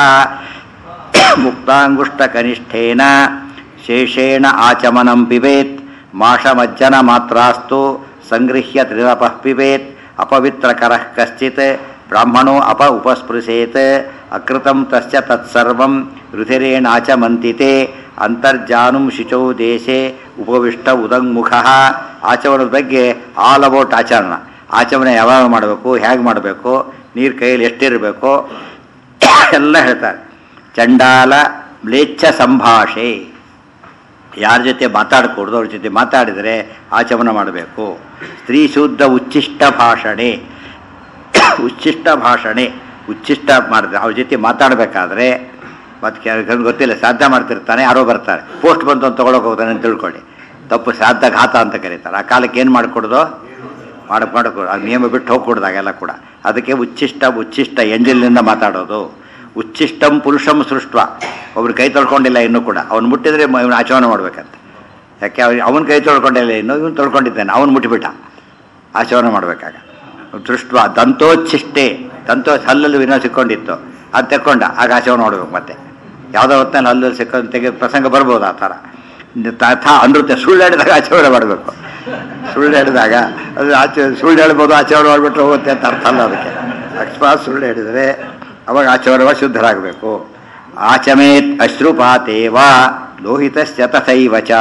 Speaker 1: ಮುಕ್ತಾಂಗುಷ್ಟಕನಿಷ್ಠೇನ ಶೇಷೇಣ ಆಚಮನಂ ಪಿಬೇತ್ ಮಾಷಮಜ್ಜನ ಮಾತ್ರಾಸ್ತು ಸಂಗೃಹ್ಯ ತ್ರಿರಪಃ ಪಿಬೇತ್ ಅಪವಿತ್ರಕರಃ ಕಶ್ಚಿತ್ ಬ್ರಾಹ್ಮಣೋ ಅಪ ಉಪಸ್ಪೃಶೇತ್ ಅಕೃತಂ ತಸ್ಯ ತತ್ಸರ್ವಂ ರುಧಿರೇಣಾಚಮಂತಿತೆ ಅಂತರ್ಜಾನುಂ ಶುಚೌ ದೇಶೆ ಉಪವಿಷ್ಟ ಉದಂಗ್ಮುಖ ಆಚರಣದ ಬಗ್ಗೆ ಆಲ್ ಅಬೌಟ್ ಆಚರಣ ಆಚರಣೆ ಯಾವಾಗ ಮಾಡಬೇಕು ಹೇಗೆ ಮಾಡಬೇಕು ನೀರು ಕೈಯಲ್ಲಿ ಎಷ್ಟಿರಬೇಕು ಎಲ್ಲ ಹೇಳ್ತಾರೆ ಚಂಡಾಲ ಮ್ಲೇಚ್ಛ ಸಂಭಾಷೆ ಯಾರ ಜೊತೆ ಮಾತಾಡಕೂಡ್ದು ಅವ್ರ ಜೊತೆ ಮಾತಾಡಿದರೆ ಆಚಮನ ಮಾಡಬೇಕು ಸ್ತ್ರೀ ಶುದ್ಧ ಉಚ್ಚಿಷ್ಟ ಭಾಷಣೆ ಉಚ್ಚಿಷ್ಟ ಭಾಷಣೆ ಉಚ್ಚಿಷ್ಟ ಮಾಡಿದ್ರೆ ಅವ್ರ ಜೊತೆ ಮಾತಾಡಬೇಕಾದ್ರೆ ಮತ್ತು ಕೆಲವು ಗೊತ್ತಿಲ್ಲ ಶ್ರಾದ್ದ ಮಾಡ್ತಿರ್ತಾನೆ ಯಾರೋ ಬರ್ತಾರೆ ಪೋಸ್ಟ್ ಬಂತು ಅಂತ ತೊಗೊಳಕ್ಕೆ ಹೋಗ್ತಾನೆ ಅಂತ ತಿಳ್ಕೊಳ್ಳಿ ತಪ್ಪು ಶ್ರಾದ್ದ ಘಾತ ಅಂತ ಕರೀತಾರೆ ಆ ಕಾಲಕ್ಕೆ ಏನು ಮಾಡಿಕೊಡೋದು ಮಾಡಕ್ಕೆ ಮಾಡಕ್ಕೆ ಆ ನಿಯಮ ಬಿಟ್ಟು ಹೋಗ್ಕೊಡ್ದಾಗೆಲ್ಲ ಕೂಡ ಅದಕ್ಕೆ ಉಚ್ಚಿಷ್ಟ ಉಚ್ಚಿಷ್ಟ ಎಂಜಲಿನಿಂದ ಮಾತಾಡೋದು ಉಚ್ಚಿಷ್ಟಂ ಪುರುಷಂ ಸೃಷ್ಟ ಒಬ್ರು ಕೈ ತೊಳ್ಕೊಂಡಿಲ್ಲ ಇನ್ನೂ ಕೂಡ ಅವ್ನು ಮುಟ್ಟಿದ್ರೆ ಇವನು ಆಚರಣೆ ಮಾಡ್ಬೇಕಂತ ಯಾಕೆ ಅವ್ನು ಅವನ ಕೈ ತೊಳ್ಕೊಂಡಿಲ್ಲ ಇನ್ನು ಇವನು ತೊಳ್ಕೊಂಡಿದ್ದಾನೆ ಅವನು ಮುಟ್ಟಿಬಿಟ್ಟ ಆಚರಣೆ ಮಾಡಬೇಕಾಗ ದೃಷ್ಟ ದಂತೋಚ್ಛಿಷ್ಟೆ ದಂತೋ ಹಲ್ಲಲ್ಲಿ ವಿನೋ ಸಿಕ್ಕೊಂಡಿತ್ತು ಅದು ತೆಕ್ಕೊಂಡ ಆಗ ಆಚರಣೆ ಮಾಡ್ಬೇಕು ಮತ್ತೆ ಯಾವುದೋ ಹೊತ್ತಿನಲ್ಲಿ ಹಲ್ಲಲ್ಲಿ ಸಿಕ್ಕೊಂಡು ತೆಗೆ ಪ್ರಸಂಗ ಬರ್ಬೋದು ಆ ಥರ ತಥಾ ಅನೃತ್ಯ ಸುಳ್ಳು ಹೇಳಿದಾಗ ಆಚರಣೆ ಮಾಡಬೇಕು ಸುಳ್ಳು ಹೇಳಿದಾಗ ಅದು ಆಚೆ ಸುಳ್ಳು ಹೇಳ್ಬೋದು ಆಚರಣೆ ಮಾಡಿಬಿಟ್ರೆ ಹೋಗುತ್ತೆ ಅಂತ ಅರ್ಥ ಅಲ್ಲ ಅದಕ್ಕೆ ಅಕಸ್ಮಾತ್ ಸುಳ್ಳು ಹೇಳಿದರೆ ಅವಾಗ ಆಚರಣೆ ಶುದ್ಧರಾಗಬೇಕು ಆಚಮೇತ್ ಅಶ್ರುಪಾತೇವ ಲೋಹಿತಶ್ಚ ತಥೈವ ಚ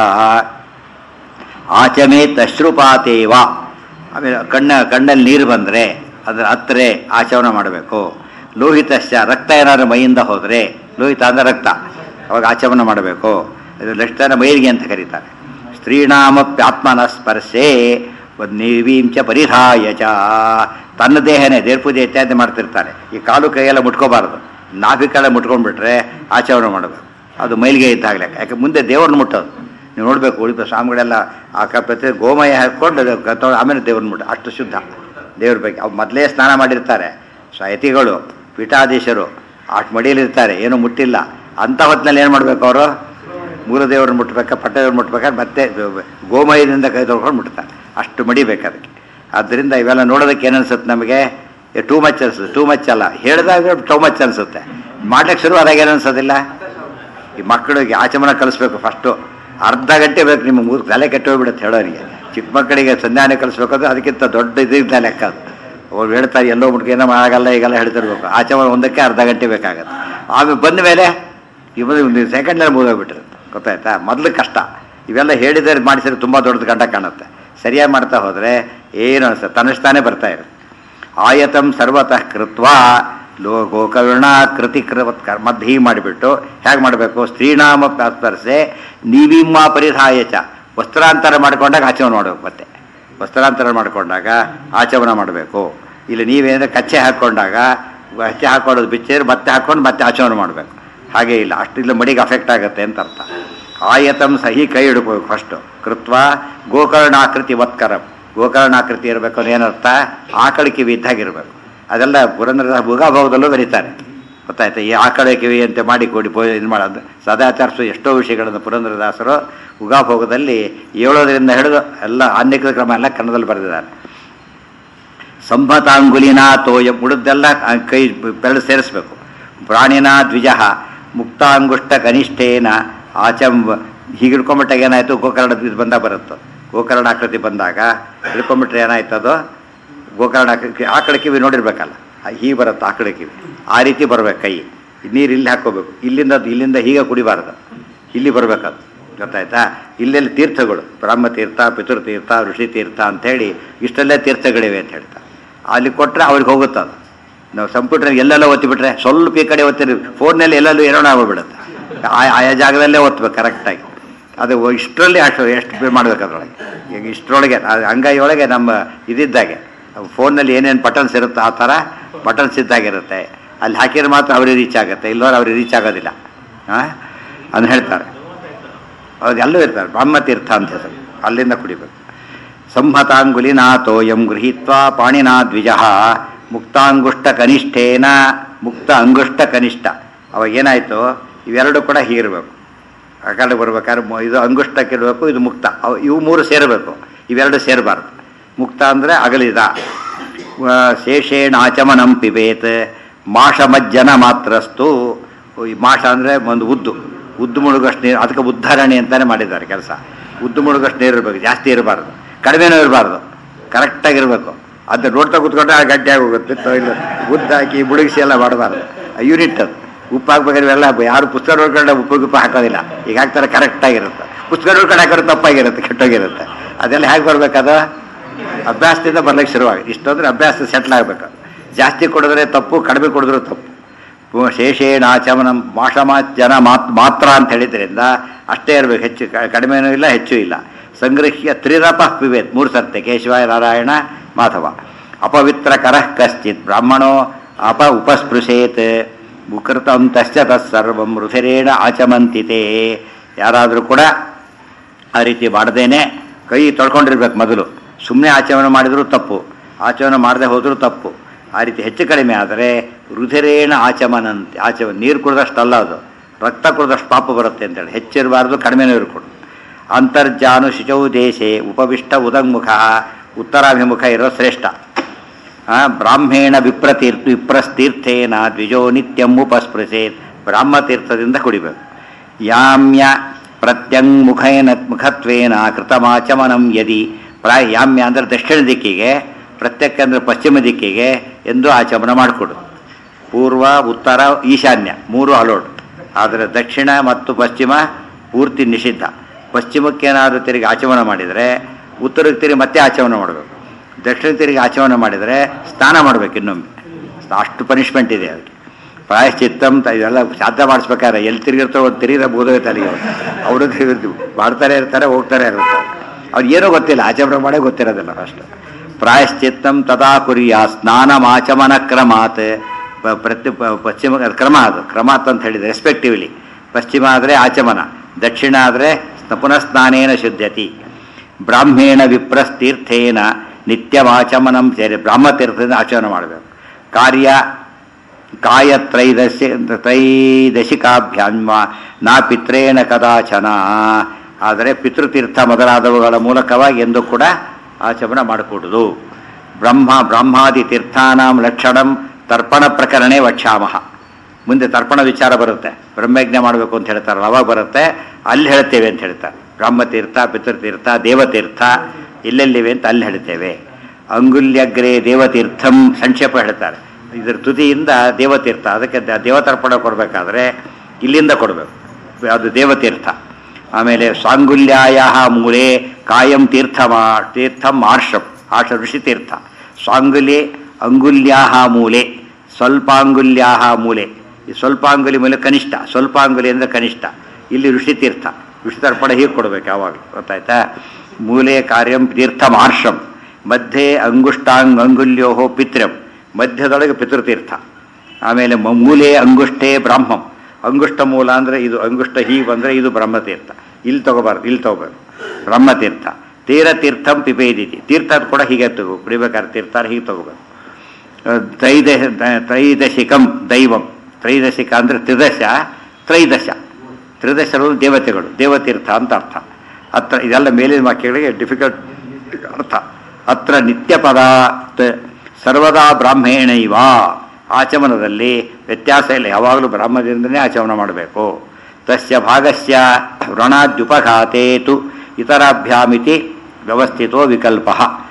Speaker 1: ಆಚಮೇತ್ ಅಶ್ರುಪಾತೇವ ಆಮೇಲೆ ಕಣ್ಣ ಕಣ್ಣಲ್ಲಿ ನೀರು ಬಂದರೆ ಅದರ ಹತ್ತಿರ ಆಚರಣೆ ಮಾಡಬೇಕು ಲೋಹಿತಶ್ಚ ರಕ್ತ ಏನಾದ್ರು ಮೈಯಿಂದ ಹೋದರೆ ಲೋಹಿತ ಅಂದರೆ ರಕ್ತ ಅವಾಗ ಆಚಮನ ಮಾಡಬೇಕು ಇದು ಲಕ್ಷಣ ಮೈಲಿಗೆ ಅಂತ ಕರೀತಾರೆ ಸ್ತ್ರೀಣಾಮಪ್ಯಾತ್ಮನ ಸ್ಪರ್ಶೆ ನೀವೀಂಚ ಪರಿಹಾಯ ಚ ತನ್ನ ದೇಹನೇ ದೇವ್ರ ಪೂಜೆ ಇತ್ಯಾದಿ ಮಾಡ್ತಿರ್ತಾರೆ ಈ ಕಾಲು ಕೈಯೆಲ್ಲ ಮುಟ್ಕೋಬಾರ್ದು ನಾಭಿಕೆಲ್ಲ ಮುಟ್ಕೊಂಡ್ಬಿಟ್ರೆ ಆಚರಣೆ ಮಾಡಬೇಕು ಅದು ಮೈಲಿಗೆ ಇದ್ದಾಗಲೇ ಯಾಕೆ ಮುಂದೆ ದೇವ್ರನ್ನ ಮುಟ್ಟೋದು ನೀವು ನೋಡಬೇಕು ಉಳಿದ ಸ್ವಾಮಿಗಳೆಲ್ಲ ಆ ಕ ಪ್ರತಿ ಗೋಮಯ ಹಾಕ್ಕೊಂಡು ಅದು ಕ- ತೊಳ್ದು ಆಮೇಲೆ ದೇವ್ರನ್ನ ಮುಟ್ಟ ಅಷ್ಟು ಶುದ್ಧ ದೇವ್ರ ಬಗ್ಗೆ ಅವ್ರು ಮೊದಲೇ ಸ್ನಾನ ಮಾಡಿರ್ತಾರೆ ಯತಿಗಳು ಪೀಠಾಧೀಶರು ಅಷ್ಟು ಮಡಿಯಲ್ಲಿರ್ತಾರೆ ಏನೂ ಮುಟ್ಟಿಲ್ಲ ಅಂಥ ಹೊತ್ತಿನಲ್ಲಿ ಏನು ಮಾಡಬೇಕು ಅವರು ಮೂಲ ದೇವ್ರನ್ನ ಮುಟ್ಬೇಕಾ ಪಟ್ಟದೇವ್ರನ್ನ ಮುಟ್ಬೇಕಾದ್ರೆ ಮತ್ತೆ ಗೋಮಯದಿಂದ ಕೈ ತೊಳ್ಕೊಂಡು ಮುಟ್ತಾರೆ ಅಷ್ಟು ಮಡಿಬೇಕು ಅದಕ್ಕೆ ಆದ್ದರಿಂದ ಇವೆಲ್ಲ ನೋಡೋದಕ್ಕೆ ಏನು ಅನ್ಸುತ್ತೆ ನಮಗೆ ಟೂ ಮಚ್ ಅನ್ಸುತ್ತೆ ಟೂ ಮಚ್ ಅಲ್ಲ ಹೇಳಿದಾಗ ಟೂ ಮಚ್ ಅನ್ಸುತ್ತೆ ಮಾಡ್ಲಿಕ್ಕೆ ಶುರು ಆದಾಗ ಏನು ಅನ್ಸೋದಿಲ್ಲ ಈ ಮಕ್ಕಳಿಗೆ ಆಚಮನ ಕಲಿಸ್ಬೇಕು ಫಸ್ಟು ಅರ್ಧ ಗಂಟೆ ಬೇಕು ನಿಮ್ಮ ಮೂರು ತಲೆ ಕೆಟ್ಟೋಗ್ಬಿಡುತ್ತೆ ಹೇಳೋರಿಗೆ ಚಿಕ್ಕ ಮಕ್ಕಳಿಗೆ ಸಂಧಾನ ಕಲಿಸ್ಬೇಕಾದ್ರೆ ಅದಕ್ಕಿಂತ ದೊಡ್ಡ ಇದ್ದ ಲೆಕ್ಕ ಅದು ಅವ್ರು ಹೇಳ್ತಾರೆ ಎಲ್ಲೋ ಮುಟ್ಕೆ ಏನೋ ಆಗಲ್ಲ ಈಗೆಲ್ಲ ಹೇಳ್ತಿರ್ಬೇಕು ಆಚಮನ ಒಂದಕ್ಕೆ ಅರ್ಧ ಗಂಟೆ ಬೇಕಾಗತ್ತೆ ಆಮೇಲೆ ಬಂದ ಮೇಲೆ ಇವಾಗ ಒಂದು ಸೆಕೆಂಡ್ನಲ್ಲಿ ಮುಗಿದೋಗ್ಬಿಟ್ಟಿರುತ್ತೆ ಗೊತ್ತಾಯ್ತಾ ಮೊದಲು ಕಷ್ಟ ಇವೆಲ್ಲ ಹೇಳಿದರೆ ಮಾಡಿಸಿದ್ರೆ ತುಂಬ ದೊಡ್ಡದು ಗಂಡ ಕಾಣುತ್ತೆ ಸರಿಯಾಗಿ ಮಾಡ್ತಾ ಹೋದರೆ ಏನು ಅನಿಸುತ್ತೆ ತನ್ನಷ್ಟಾನೇ ಬರ್ತಾ ಇರುತ್ತೆ ಆಯತಂ ಸರ್ವತಃ ಕೃತ್ವ ಲೋ ಗೋಕರ್ಣ ಕೃತಿ ಕೃವತ್ ಮಧ್ಯ ಹೀಗೆ ಮಾಡಿಬಿಟ್ಟು ಹೇಗೆ ಮಾಡಬೇಕು ಸ್ತ್ರೀನಾಮ ಸ್ಪರ್ಶೆ ನೀವಿಮ್ಮ ಪರಿಧಾಯ ಚ ವಸ್ತ್ರಾಂತರ ಮಾಡಿಕೊಂಡಾಗ ಆಚಮನ ಮಾಡಬೇಕು ಮತ್ತೆ ವಸ್ತ್ರಾಂತರ ಮಾಡಿಕೊಂಡಾಗ ಆಚಮನ ಮಾಡಬೇಕು ಇಲ್ಲಿ ನೀವೇನಾದ್ರೆ ಕಚ್ಚೆ ಹಾಕ್ಕೊಂಡಾಗ ಕಚ್ಚೆ ಹಾಕೊಳ್ಳೋದು ಬಿಚ್ಚಿದ್ರೆ ಮತ್ತೆ ಹಾಕ್ಕೊಂಡು ಮತ್ತೆ ಆಚಮನ ಮಾಡಬೇಕು ಹಾಗೆ ಇಲ್ಲ ಅಷ್ಟಿಲ್ಲ ಮಡಿಗೆ ಅಫೆಕ್ಟ್ ಆಗುತ್ತೆ ಅಂತ ಅರ್ಥ ಆಯತಂ ಸಹಿ ಕೈ ಹಿಡ್ಕೋಬೇಕು ಫಸ್ಟು ಕೃತ್ವ ಗೋಕರ್ಣಾಕೃತಿ ವತ್ಕರಂ ಗೋಕರ್ಣಾಕೃತಿ ಇರಬೇಕು ಅಂದ್ರೆ ಏನರ್ಥ ಆಕಳ ಕಿವಿ ಇದ್ದಾಗಿರ್ಬೇಕು ಅದೆಲ್ಲ ಪುರಂದರ ಭುಗಾಭಾವದಲ್ಲೂ ಬರೀತಾರೆ ಗೊತ್ತಾಯ್ತಾ ಈ ಆಕಳ ಕಿವಿ ಅಂತ ಮಾಡಿ ಕೊಡಿ ಪೋ ಇದು ಮಾಡೋದು ಸದಾಚಾರಿಸು ಎಷ್ಟೋ ವಿಷಯಗಳನ್ನು ಪುರಂದರದಾಸರು ಉಗಾಭೋಗದಲ್ಲಿ ಏಳೋದರಿಂದ ಹಿಡಿದು ಎಲ್ಲ ಆನ್ಯಕ ಕ್ರಮ ಎಲ್ಲ ಕನ್ನಡದಲ್ಲಿ ಬರೆದಿದ್ದಾರೆ ಸಂಭತಾಂಗುಲಿನ ತೋಯ ಉಳಿದೆಲ್ಲ ಕೈ ಬೆರಳು ಸೇರಿಸ್ಬೇಕು ಪ್ರಾಣಿನ ದ್ವಿಜ ಮುಕ್ತಾಂಗುಷ್ಟ ಕನಿಷ್ಠೇನ ಆಚಂ ಹೀಗೆ ಹಿಡ್ಕೊಂಬಿಟ್ಟಾಗ ಏನಾಯಿತು ಗೋಕರ್ಣ ಇದು ಬಂದಾಗ ಬರುತ್ತೆ ಗೋಕರ್ಣ ಆಕೃತಿ ಬಂದಾಗ ಹಿಡ್ಕೊಂಬಿಟ್ರೆ ಏನಾಯ್ತು ಅದು ಗೋಕರ್ಣ ಆಕೃತಿ ಆಕಳ ಕಿವಿ ನೋಡಿರ್ಬೇಕಲ್ಲ ಹೀಗೆ ಬರುತ್ತೆ ಆಕಳ ಕಿವಿ ಆ ರೀತಿ ಬರ್ಬೇಕು ಕೈ ನೀರು ಇಲ್ಲಿ ಹಾಕ್ಕೋಬೇಕು ಇಲ್ಲಿಂದ ಇಲ್ಲಿಂದ ಹೀಗೆ ಕುಡಿಬಾರ್ದು ಇಲ್ಲಿ ಬರ್ಬೇಕದು ಗೊತ್ತಾಯ್ತಾ ಇಲ್ಲೆಲ್ಲಿ ತೀರ್ಥಗಳು ಬ್ರಹ್ಮ ತೀರ್ಥ ಪಿತೃತೀರ್ಥ ಋಷಿ ತೀರ್ಥ ಅಂಥೇಳಿ ಇಷ್ಟೆಲ್ಲ ತೀರ್ಥಗಳಿವೆ ಅಂತ ಹೇಳ್ತಾರೆ ಅಲ್ಲಿ ಕೊಟ್ಟರೆ ಅವ್ರಿಗೆ ಹೋಗುತ್ತೆ ಅದು ನಾವು ಕಂಪ್ಯೂಟರ್ ಎಲ್ಲೆಲ್ಲ ಒತ್ತಿಬಿಟ್ರೆ ಸ್ವಲ್ಪ ಈ ಕಡೆ ಒತ್ತಿರಿ ಫೋನ್ನಲ್ಲಿ ಎಲ್ಲೆಲ್ಲೂ ಏನೋ ಆಗ್ಬಿಡುತ್ತೆ ಆ- ಆಯಾ ಜಾಗದಲ್ಲೇ ಒತ್ತಬೇಕು ಕರೆಕ್ಟಾಗಿ ಅದು ಇಷ್ಟರಲ್ಲಿ ಅಷ್ಟು ಎಷ್ಟು ಮಾಡ್ಬೇಕು ಅದರೊಳಗೆ ಈಗ ಇಷ್ಟರೊಳಗೆ ಆ ಅಂಗೈ ಒಳಗೆ ನಮ್ಮ ಇದಿದ್ದಾಗೆ ಫೋನಲ್ಲಿ ಏನೇನು ಬಟನ್ಸ್ ಇರುತ್ತೋ ಆ ಥರ ಬಟನ್ಸ್ ಇದ್ದಾಗಿರುತ್ತೆ ಅಲ್ಲಿ ಹಾಕಿದ್ರೆ ಮಾತ್ರ ಅವ್ರಿಗೆ ರೀಚ್ ಆಗುತ್ತೆ ಇಲ್ಲವ್ರು ಅವ್ರಿಗೆ ರೀಚ್ ಆಗೋದಿಲ್ಲ ಹಾಂ ಅದನ್ನ ಹೇಳ್ತಾರೆ ಹೌದು ಎಲ್ಲೂ ಇರ್ತಾರೆ ಬ್ರಹ್ಮತೀರ್ಥ ಅಂತ ಹೆಸರು ಅಲ್ಲಿಂದ ಕುಡಿಬೇಕು ಸಂಹತಾಂಗುಲಿನಾಥೋಯಂ ಗೃಹೀತ್ವಾ ಪಾಣಿನಾ ದ್ವಿಜ ಮುಕ್ತಾಂಗುಷ್ಟ ಕನಿಷ್ಠೇನ ಮುಕ್ತ ಅಂಗುಷ್ಟ ಕನಿಷ್ಠ ಅವಾಗ ಏನಾಯಿತು ಇವೆರಡು ಕೂಡ ಹೀಗಿರಬೇಕು ಆ ಕಡೆ ಬರ್ಬೇಕಾದ್ರೆ ಮು- ಇದು ಅಂಗುಷ್ಟಕ್ಕಿರಬೇಕು ಇದು ಮುಕ್ತ ಅವು ಇವು ಮೂರು ಸೇರಬೇಕು ಇವೆರಡು ಸೇರಬಾರ್ದು ಮುಕ್ತ ಅಂದರೆ ಅಗಲಿದ ಆ, ಶೇಷೇಣ ಆಚಮನಂ ಪಿಬೇತ್ ಮಾಷ ಮಜ್ಜನ ಮಾತ್ರಸ್ತು ಈ ಮಾಷ ಅಂದರೆ ಒಂದು ಉದ್ದು ಉದ್ದು ಮುಳುಗಷ್ಟು ನೀರು ಅದಕ್ಕೆ ಉದ್ಧಾರಣೆ ಅಂತಾನೆ ಮಾಡಿದ್ದಾರೆ ಕೆಲಸ ಉದ್ದು ಮುಳುಗಷ್ಟು ನೀರು ಇರಬೇಕು ಜಾಸ್ತಿ ಇರಬಾರ್ದು ಕಡಿಮೆನೂ ಇರಬಾರ್ದು ಕರೆಕ್ಟಾಗಿರಬೇಕು ಅದು ನೋಡ್ತಾ ಕೂತ್ಕೊಂಡ್ರೆ ಆ ಗಡ್ಡೆ ಆಗೋಗುತ್ತೆ ಇಲ್ಲ ಉದ್ದು ಹಾಕಿ ಮುಳುಗಿಸಿ ಎಲ್ಲ ಮಾಡಬಾರ್ದು ಯೂನಿಟ್ ಅದು ಉಪ್ಪು ಹಾಕ್ಬೇಕಾದ್ರೆ ಇವೆಲ್ಲ ಯಾರು ಪುಸ್ತಕ ನೋಡ್ಕೊಂಡೆ ಉಪ್ಪು ಗಿಪ್ಪು ಹಾಕೋದಿಲ್ಲ ಈಗ ಹಾಕ್ತಾರೆ ಕರೆಕ್ಟಾಗಿರುತ್ತೆ ಪುಸ್ತಕ ನೋಡ್ಕೊಂಡು ಹಾಕಿದ್ರೆ ತಪ್ಪಾಗಿರುತ್ತೆ ಕೆಟ್ಟೋಗಿರುತ್ತೆ ಅದೆಲ್ಲ ಹೇಗೆ ಬರ್ಬೇಕದು ಅಭ್ಯಾಸದಿಂದ ಬರ್ಲಿಕ್ಕೆ ಶುರುವಾಗಿ ಇಷ್ಟೊಂದ್ರೆ ಅಭ್ಯಾಸ ಸೆಟ್ಲ್ ಆಗಬೇಕು ಜಾಸ್ತಿ ಕೊಡಿದ್ರೆ ತಪ್ಪು ಕಡಿಮೆ ಕೊಡಿದ್ರು ತಪ್ಪು ಪು- ಶೇಷೇಣ ಆಚಮನ ಮಾಷಮ ಜನ ಮಾತ್ ಮಾತ್ರ ಅಂತ ಹೇಳಿದ್ರಿಂದ ಅಷ್ಟೇ ಇರಬೇಕು ಹೆಚ್ಚು ಕ- ಕಡಿಮೆನೂ ಇಲ್ಲ ಹೆಚ್ಚು ಇಲ್ಲ ಸಂಗೃಹ್ಯ ತ್ರಿರಪ ಪಿಬೇತ್ ಮೂರು ಸರ್ತೆ ಕೇಶವಾಯ ನಾರಾಯಣ ಮಾಧವ ಅಪವಿತ್ರ ಕರಃ ಕಶ್ಚಿತ್ ಬ್ರಾಹ್ಮಣೋ ಅಪ ಉಪಸ್ಪೃಶೇತ್ ಮುಕೃತಂ ತಶ್ಚ ತತ್ಸರ್ವಂ ರುಧಿರೇಣ ಆಚಮಂತಿತೆ ಯಾರಾದರೂ ಕೂಡ ಆ ರೀತಿ ಮಾಡದೇನೆ ಕೈ ತೊಳ್ಕೊಂಡಿರ್ಬೇಕು ಮೊದಲು ಸುಮ್ಮನೆ ಆಚರಣೆ ಮಾಡಿದರೂ ತಪ್ಪು ಆಚರಣೆ ಮಾಡದೆ ಹೋದರೂ ತಪ್ಪು ಆ ರೀತಿ ಹೆಚ್ಚು ಕಡಿಮೆ ಆದರೆ ರುಧಿರೇಣ ಆಚಮನಂತೆ ಆಚಮ ನೀರು ಕುಡಿದಷ್ಟಲ್ಲ ಅದು ರಕ್ತ ಕುಡಿದಷ್ಟು ಪಾಪ ಬರುತ್ತೆ ಅಂತೇಳಿ ಹೆಚ್ಚಿರಬಾರ್ದು ಕಡಿಮೆನೂ ಇರ್ಕೊಡು ಅಂತರ್ಜಾನು ಶುಚೌ ದೇಶೆ ಉಪವಿಷ್ಟ ಉದಂಗುಖ ಉತ್ತರಾಭಿಮುಖ ಇರೋ ಶ್ರೇಷ್ಠ ಆ, ಬ್ರಾಹ್ಮೇಣ ವಿಪ್ರತೀರ್ಥ ವಿಪ್ರಸ್ತೀರ್ಥೇನ ದ್ವಿಜೋ ನಿತ್ಯಂ ಉಪಸ್ಪೃಶೇತ್ ಬ್ರಾಹ್ಮತೀರ್ಥದಿಂದ ಕುಡಿಬೇಕು ಯಾಮ್ಯ ಪ್ರತ್ಯಂಗುಖೇನ ಮುಖತ್ವೇನ ಕೃತಮಾಚಮನಂ ಯದಿ ಪ್ರಾಯ ಯಾಮ್ಯ ಅಂದರೆ ದಕ್ಷಿಣ ದಿಕ್ಕಿಗೆ ಪ್ರತ್ಯಕ್ಕೆ ಅಂದರೆ ಪಶ್ಚಿಮ ದಿಕ್ಕಿಗೆ ಎಂದು ಆಚಮನ ಮಾಡಿಕೊಡು ಪೂರ್ವ ಉತ್ತರ ಈಶಾನ್ಯ ಮೂರು ಅಲೋಡ್ ಆದರೆ ದಕ್ಷಿಣ ಮತ್ತು ಪಶ್ಚಿಮ ಪೂರ್ತಿ ನಿಷಿದ್ಧ ಪಶ್ಚಿಮಕ್ಕೇನಾದರೂ ತಿರುಗಿ ಆಚಮನ ಮಾಡಿದರೆ ಉತ್ತರಕ್ಕೆ ತಿರುಗಿ ಮತ್ತೆ ಆಚಮನ ಮಾಡಬೇಕು ದಕ್ಷಿಣ ತಿರುಗಿ ಆಚಮನ ಮಾಡಿದರೆ ಸ್ನಾನ ಮಾಡಬೇಕು ಇನ್ನೊಮ್ಮೆ ಅಷ್ಟು ಪನಿಷ್ಮೆಂಟ್ ಇದೆ ಅದಕ್ಕೆ ಪ್ರಾಯಶ್ಚಿತ್ತಂ ತ- ಇದೆಲ್ಲ ಶ್ರಾದ್ದ ಮಾಡಿಸ್ಬೇಕಾದ್ರೆ ಎಲ್ಲಿ ತಿರುಗಿರ್ತಾರೋ ಒಂದು ತಿರುಗಿದ ಬೋಧವೇ ತಲೆಗೆ ಅವರು ಮಾಡ್ತಾರೆ ಇರ್ತಾರೆ ಹೋಗ್ತಾರೆ ಇರ್ತಾರೆ ಅವ್ರು ಏನೂ ಗೊತ್ತಿಲ್ಲ ಆಚರಣೆ ಮಾಡೇ ಗೊತ್ತಿರೋದಿಲ್ಲ ಅಷ್ಟು ಪ್ರಾಯಶ್ಚಿತ್ತಂ ತದಾ ಕುರಿಯ ಸ್ನಾನಮಾಚಮನ ಕ್ರಮಾತ್ ಪ- ಪ್ರತಿ ಪ- ಪಶ್ಚಿಮ ಅದು ಕ್ರಮ ಅದು ಕ್ರಮಾತ್ ಅಂತ ಹೇಳಿದೆ ರೆಸ್ಪೆಕ್ಟಿವ್ಲಿ ಪಶ್ಚಿಮ ಆದರೆ ಆಚಮನ ದಕ್ಷಿಣ ಆದರೆ ಪುನಃ ಸ್ನಾನೇನ ಶುದ್ಧತಿ ಬ್ರಾಹ್ಮೇಣ ವಿಪ್ರಸ್ತೀರ್ಥೇನ ನಿತ್ಯವಾಚಮನಂ ಸೇರಿ ಬ್ರಾಹ್ಮತೀರ್ಥದಿಂದ ಆಚರಣೆ ಮಾಡಬೇಕು ಕಾರ್ಯ ಕಾಯತ್ರೈದಶಿ ತ್ರೈದಶಿಕಾಭ್ಯಾನ್ಮ ನಾ ಪಿತ್ರೇಣ ಕದಾಚನ ಆದರೆ ಪಿತೃತೀರ್ಥ ಮೊದಲಾದವುಗಳ ಮೂಲಕವಾಗಿ ಎಂದು ಕೂಡ ಆಚಮನ ಮಾಡಿಕೊಡುದು ಬ್ರಹ್ಮ ಬ್ರಹ್ಮಾದಿ ತೀರ್ಥಾನಾಂ ಲಕ್ಷಣಂ ತರ್ಪಣ ಪ್ರಕರಣೇ ವಕ್ಷಾಮಹ ಮುಂದೆ ತರ್ಪಣ ವಿಚಾರ ಬರುತ್ತೆ ಬ್ರಹ್ಮಯಜ್ಞ ಮಾಡಬೇಕು ಅಂತ ಹೇಳ್ತಾರಲ್ಲ ಅವಾಗ ಬರುತ್ತೆ ಅಲ್ಲಿ ಹೇಳ್ತೇವೆ ಅಂತ ಹೇಳ್ತಾರೆ ಬ್ರಹ್ಮತೀರ್ಥ ಪಿತೃತೀರ್ಥ ದೇವತೀರ್ಥ ಎಲ್ಲೆಲ್ಲಿವೆ ಅಂತ ಅಲ್ಲಿ ಹೇಳ್ತೇವೆ ಅಂಗುಲ್ಯಗ್ರೆ ದೇವತೀರ್ಥಂ ಸಂಕ್ಷೇಪ ಹೇಳ್ತಾರೆ ಇದರ ತುದಿಯಿಂದ ದೇವತೀರ್ಥ ಅದಕ್ಕೆ ದ- ದೇವತರ್ಪಣ ಕೊಡಬೇಕಾದ್ರೆ ಇಲ್ಲಿಂದ ಕೊಡಬೇಕು ಅದು ದೇವತೀರ್ಥ ಆಮೇಲೆ ಸ್ವಾಂಗುಲ್ಯಾಯ ಮೂಲೆ ಕಾಯಂ ತೀರ್ಥಮ ತೀರ್ಥಂ ಆರ್ಷಂ ಆರ್ಷ ಋಷಿತೀರ್ಥ ಸ್ವಾಂಗುಲಿ ಅಂಗುಲ್ಯಾ ಮೂಲೆ ಸ್ವಲ್ಪಾಂಗುಲ್ಯಾ ಮೂಲೆ ಈ ಸ್ವಲ್ಪಾಂಗುಲಿ ಮೂಲೆ ಕನಿಷ್ಠ ಸ್ವಲ್ಪಾಂಗುಲಿ ಅಂದರೆ ಕನಿಷ್ಠ ಇಲ್ಲಿ ಋಷಿತೀರ್ಥ ಋಷಿತರ್ಪಣ ಹೀಗೆ ಕೊಡಬೇಕು ಯಾವಾಗ ಗೊತ್ತಾಯ್ತಾ ಮೂಲೆ ಕಾರ್ಯಂ ತೀರ್ಥಂ ಆರ್ಷಂ ಮಧ್ಯೆ ಅಂಗುಷ್ಟಾಂಗ್ ಅಂಗುಲ್ಯೋ ಪಿತೃಂ ಮಧ್ಯದೊಳಗೆ ಪಿತೃತೀರ್ಥ ಆಮೇಲೆ ಮ- ಮೂಲೆ ಅಂಗುಷ್ಟೇ ಬ್ರಾಹ್ಮಂ ಅಂಗುಷ್ಟ ಮೂಲ ಅಂದರೆ ಇದು ಅಂಗುಷ್ಟ ಹೀಗೆ ಬಂದರೆ ಇದು ಬ್ರಹ್ಮತೀರ್ಥ ಇಲ್ಲಿ ತಗೋಬಾರ್ದು ಇಲ್ಲಿ ತಗೋಬೇಕು ಬ್ರಹ್ಮತೀರ್ಥ ತೀರತೀರ್ಥಂ ಪಿಪೇದಿತಿ ತೀರ್ಥ ಕೂಡ ಹೀಗೆ ತಗೋ ಕುಡಿಬೇಕಾದ್ರೆ ತೀರ್ಥ ಹೀಗೆ ತಗೋಬೇಕು ತ್ರೈದಶ ತ್ರೈದಶಿಕಂ ದೈವಂ ತ್ರೈದಶಿಕ ಅಂದರೆ ತ್ರಿದಶ ತ್ರೈದಶ ತ್ರಿದಶರು ದೇವತೆಗಳು ದೇವತೀರ್ಥ ಅಂತ ಅರ್ಥ ಅತ್ರ ಇದೆಲ್ಲ ಮೇಲಿನ ವಾಕ್ಯಗಳಿಗೆ ಡಿಫಿಕಲ್ಟ್ ಅರ್ಥ ಅತ್ರ ನಿತ್ಯ ಪದ ತ- ಸರ್ವದಾ ಬ್ರಾಹ್ಮೇಣ ಇವ ಆಚಮನದಲ್ಲಿ ವ್ಯತ್ಯಾಸ ಇಲ್ಲ ಯಾವಾಗಲೂ ಬ್ರಾಹ್ಮದಿಂದನೇ ಆಚಮನ ಮಾಡಬೇಕು ತಸ್ಯ ಭಾಗಸ್ಯ ವ್ರಣಾದ್ಯುಪಘಾತೇತು ಇತರಾಭ್ಯಾಮಿತಿ ವ್ಯವಸ್ಥಿತೋ ವಿಕಲ್ಪ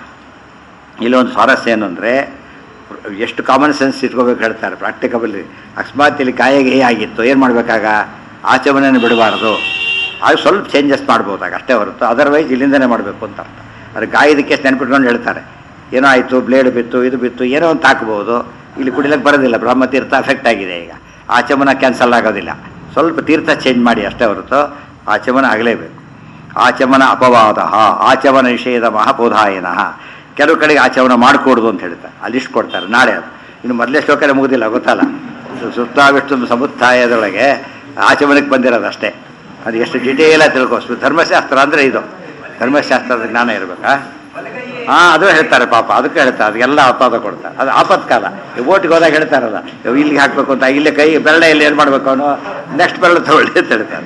Speaker 1: ಇಲ್ಲೊಂದು ಸ್ವಾರಸ್ಯ ಏನು ಅಂದರೆ ಎಷ್ಟು ಕಾಮನ್ ಸೆನ್ಸ್ ಇಟ್ಕೋಬೇಕು ಹೇಳ್ತಾರೆ ಪ್ರಾಕ್ಟಿಕಬಲ್ ಅಕಸ್ಮಾತ್ ಇಲ್ಲಿ ಕಾಯಿಗೆ ಆಗಿತ್ತು ಏನು ಮಾಡಬೇಕಾಗ ಆಚಮನೆಯನ್ನು ಬಿಡಬಾರ್ದು ಆಗ ಸ್ವಲ್ಪ ಚೇಂಜಸ್ ಮಾಡ್ಬೋದಾಗ ಅಷ್ಟೇ ಹೊರತು ಅದರ್ವೈಸ್ ಇಲ್ಲಿಂದನೇ ಮಾಡಬೇಕು ಅಂತ ಅರ್ಥ ಅದು ಗಾಯದಕ್ಕೆ ನೆನ್ಪಿಟ್ಕೊಂಡು ಹೇಳ್ತಾರೆ ಏನೋ ಆಯಿತು ಬ್ಲೇಡ್ ಬಿತ್ತು ಇದು ಬಿತ್ತು ಏನೋ ಒಂದು ಹಾಕ್ಬೋದು ಇಲ್ಲಿ ಕುಡಿಲಕ್ಕೆ ಬರೋದಿಲ್ಲ ಬ್ರಹ್ಮತೀರ್ಥ ಅಫೆಕ್ಟ್ ಆಗಿದೆ ಈಗ ಆಚಮನ ಕ್ಯಾನ್ಸಲ್ ಆಗೋದಿಲ್ಲ ಸ್ವಲ್ಪ ತೀರ್ಥ ಚೇಂಜ್ ಮಾಡಿ ಅಷ್ಟೇ ಹೊರತು ಆಚಮನ ಆಗಲೇಬೇಕು ಆಚಮನ ಅಪವಾದ ಆಚಮನ ನಿಷೇಧ ಮಹಾಪೋಧಾಯನ ಕೆಲವು ಕಡೆಗೆ ಆಚಮನ ಮಾಡಿಕೊಡ್ದು ಅಂತ ಹೇಳ್ತಾರೆ ಅಲ್ಲಿಷ್ಟು ಕೊಡ್ತಾರೆ ನಾಳೆ ಅದು ಇನ್ನು ಮೊದಲೇ ಶ್ಲೋಕನೇ ಮುಗುದಿಲ್ಲ ಗೊತ್ತಲ್ಲ ಸುತ್ತಾವಿಷ್ಟು ಸಮುತ್ತಾಯದೊಳಗೆ ಆಚಮನಕ್ಕೆ ಬಂದಿರೋದು ಅಷ್ಟೇ ಅದು ಎಷ್ಟು ಡಿಟೇಲಾಗಿ ತಿಳ್ಕೋ ಸು- ಧರ್ಮಶಾಸ್ತ್ರ ಅಂದರೆ ಇದು ಧರ್ಮಶಾಸ್ತ್ರದ ಜ್ಞಾನ ಇರಬೇಕಾ ಹಾಂ ಅದು ಹೇಳ್ತಾರೆ ಪಾಪ ಅದಕ್ಕೆ ಹೇಳ್ತಾರೆ ಅದಕ್ಕೆಲ್ಲ ಅಪವಾದ ಕೊಡ್ತಾರೆ ಅದು ಆಪತ್ಕಾಲ ಈ ಓಟಿಗೆ ಹೋದಾಗ ಹೇಳ್ತಾರಲ್ಲ ಇವ್ ಇಲ್ಲಿಗೆ ಹಾಕಬೇಕು ಅಂತ ಇಲ್ಲೇ ಕೈ ಬೆರಳೆ ಇಲ್ಲಿ ಏನು ಮಾಡಬೇಕು ಅವನು ನೆಕ್ಸ್ಟ್ ಬೆರಳು ತಗೊಳ್ಳಿ ಅಂತ ಹೇಳ್ತಾರೆ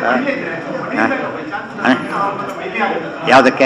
Speaker 1: ಹಾಂ ಹಾಂ ಯಾವುದಕ್ಕೆ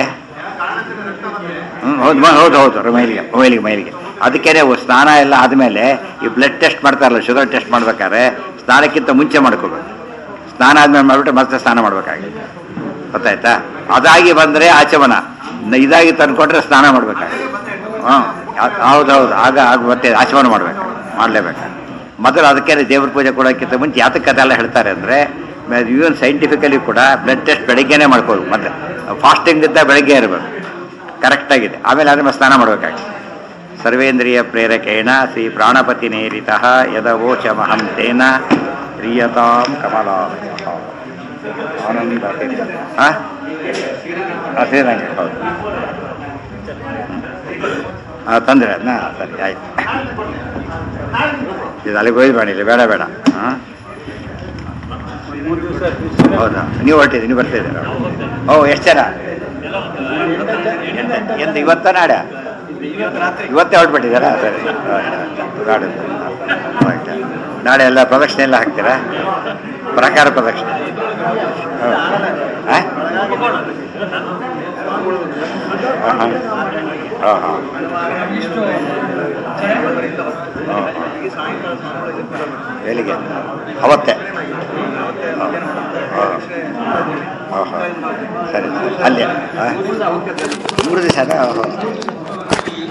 Speaker 1: ಹ್ಮ್, ಹೌದು ಮ- ಹೌದು ಹೌದು ಮೈಲಿಗೆ ಮೈಲಿಗೆ ಮೈಲಿಗೆ ಅದಕ್ಕೇನೆ ಅವು ಸ್ನಾನ ಎಲ್ಲ ಆದಮೇಲೆ ಈ ಬ್ಲಡ್ ಟೆಸ್ಟ್ ಮಾಡ್ತಾರಲ್ಲ ಶುಗರ್ ಟೆಸ್ಟ್ ಮಾಡ್ಬೇಕಾದ್ರೆ ಸ್ನಾನಕ್ಕಿಂತ ಮುಂಚೆ ಮಾಡ್ಕೋಬೇಕು ಸ್ನಾನ ಆದ್ಮೇಲೆ ಮಾಡಿಬಿಟ್ಟು ಮತ್ತೆ ಸ್ನಾನ ಮಾಡ್ಬೇಕಾಗುತ್ತೆ ಗೊತ್ತಾಯ್ತಾ ಅದಾಗಿ ಬಂದರೆ ಆಚಮನ ನ- ಇದಾಗಿ ತಂದ್ಕೊಂಡ್ರೆ ಸ್ನಾನ ಮಾಡ್ಬೇಕಾಗುತ್ತೆ ಹಾಂ ಹೌದು ಹೌದು ಆಗ ಆಗ ಮತ್ತೆ ಆಚಮನ ಮಾಡ್ಬೇಕು ಮಾಡಲೇಬೇಕು ಮೊದಲು ಅದಕ್ಕೆ ದೇವ್ರ ಪೂಜೆ ಕೊಡೋಕ್ಕಿಂತ ಮುಂಚೆ ಯಾತಕ್ಕೆ ಅದೆಲ್ಲ ಹೇಳ್ತಾರೆ ಅಂದರೆ ಇವನ್ ಸೈಂಟಿಫಿಕಲಿ ಕೂಡ ಬ್ಲಡ್ ಟೆಸ್ಟ್ ಬೆಳಗ್ಗೆನೇ ಮಾಡ್ಕೋಬೇಕು ಮತ್ತೆ ಫಾಸ್ಟಿಂಗ್ ಇದ್ದ ಬೆಳಗ್ಗೆ ಇರಬೇಕು ಕರೆಕ್ಟಾಗಿದೆ ಆಮೇಲೆ ಅದ್ರ ಮೇಲೆ ಸ್ನಾನ ಮಾಡಬೇಕಾಗಿದೆ ಸರ್ವೇಂದ್ರಿಯ ಪ್ರೇರಕೇಣ ಶ್ರೀ ಪ್ರಾಣಪತಿ ನೇರಿತ ಯದವೋಚಮಹಂ ತೇನ ಪ್ರಿಯತಾಂ ಕಮಲಾಲಯ ಆನಂದ ಹಾಂ ಶ್ರೀರಂಗ ಹೌದು ಹಾಂ ತಂದ್ರೆ ಅದನ್ನ ಸರಿ ಆಯ್ತು ಇದು ಅಲ್ಲಿಗೆ ಹೋಯ್ದು ಮಾಡಿಲ್ಲ ಬೇಡ ಬೇಡ ಹಾಂ ಹೌದಾ ನೀವು ಹೊರಟಿದ್ದೀರಿ ನೀವು ಬರ್ತಾ ಇದ್ದೀರಾ ಓ ಎಷ್ಟು ಜನ ಎಂತ- ಎಂತ ಇವತ್ತ ನಾಳೆ ಇವತ್ತೇ ಹೊರಟ್ಬಿಟ್ಟಿದ್ದಾರಾ ಸರಿ ನಾಳೆ ಆಯ್ತು. ನಾಳೆ ಎಲ್ಲ ಪ್ರದಕ್ಷಿಣೆ ಎಲ್ಲ ಹಾಕ್ತೀರಾ ಪ್ರಕಾರ ಪ್ರದಕ್ಷಿಣೆ ಹೌದು. ಆ? ಹಾಂ ಹಾಂ ಹಾಂ ಹಾಂ ಎಲ್ಲಿಗೆ ಅವತ್ತೇ ಹಾಂ ಹಾಂ ಹಾಂ ಹಾಂ ಸರಿ ಅಲ್ಲೇ ಹಾಂ ಮೂರು ದಿವಸ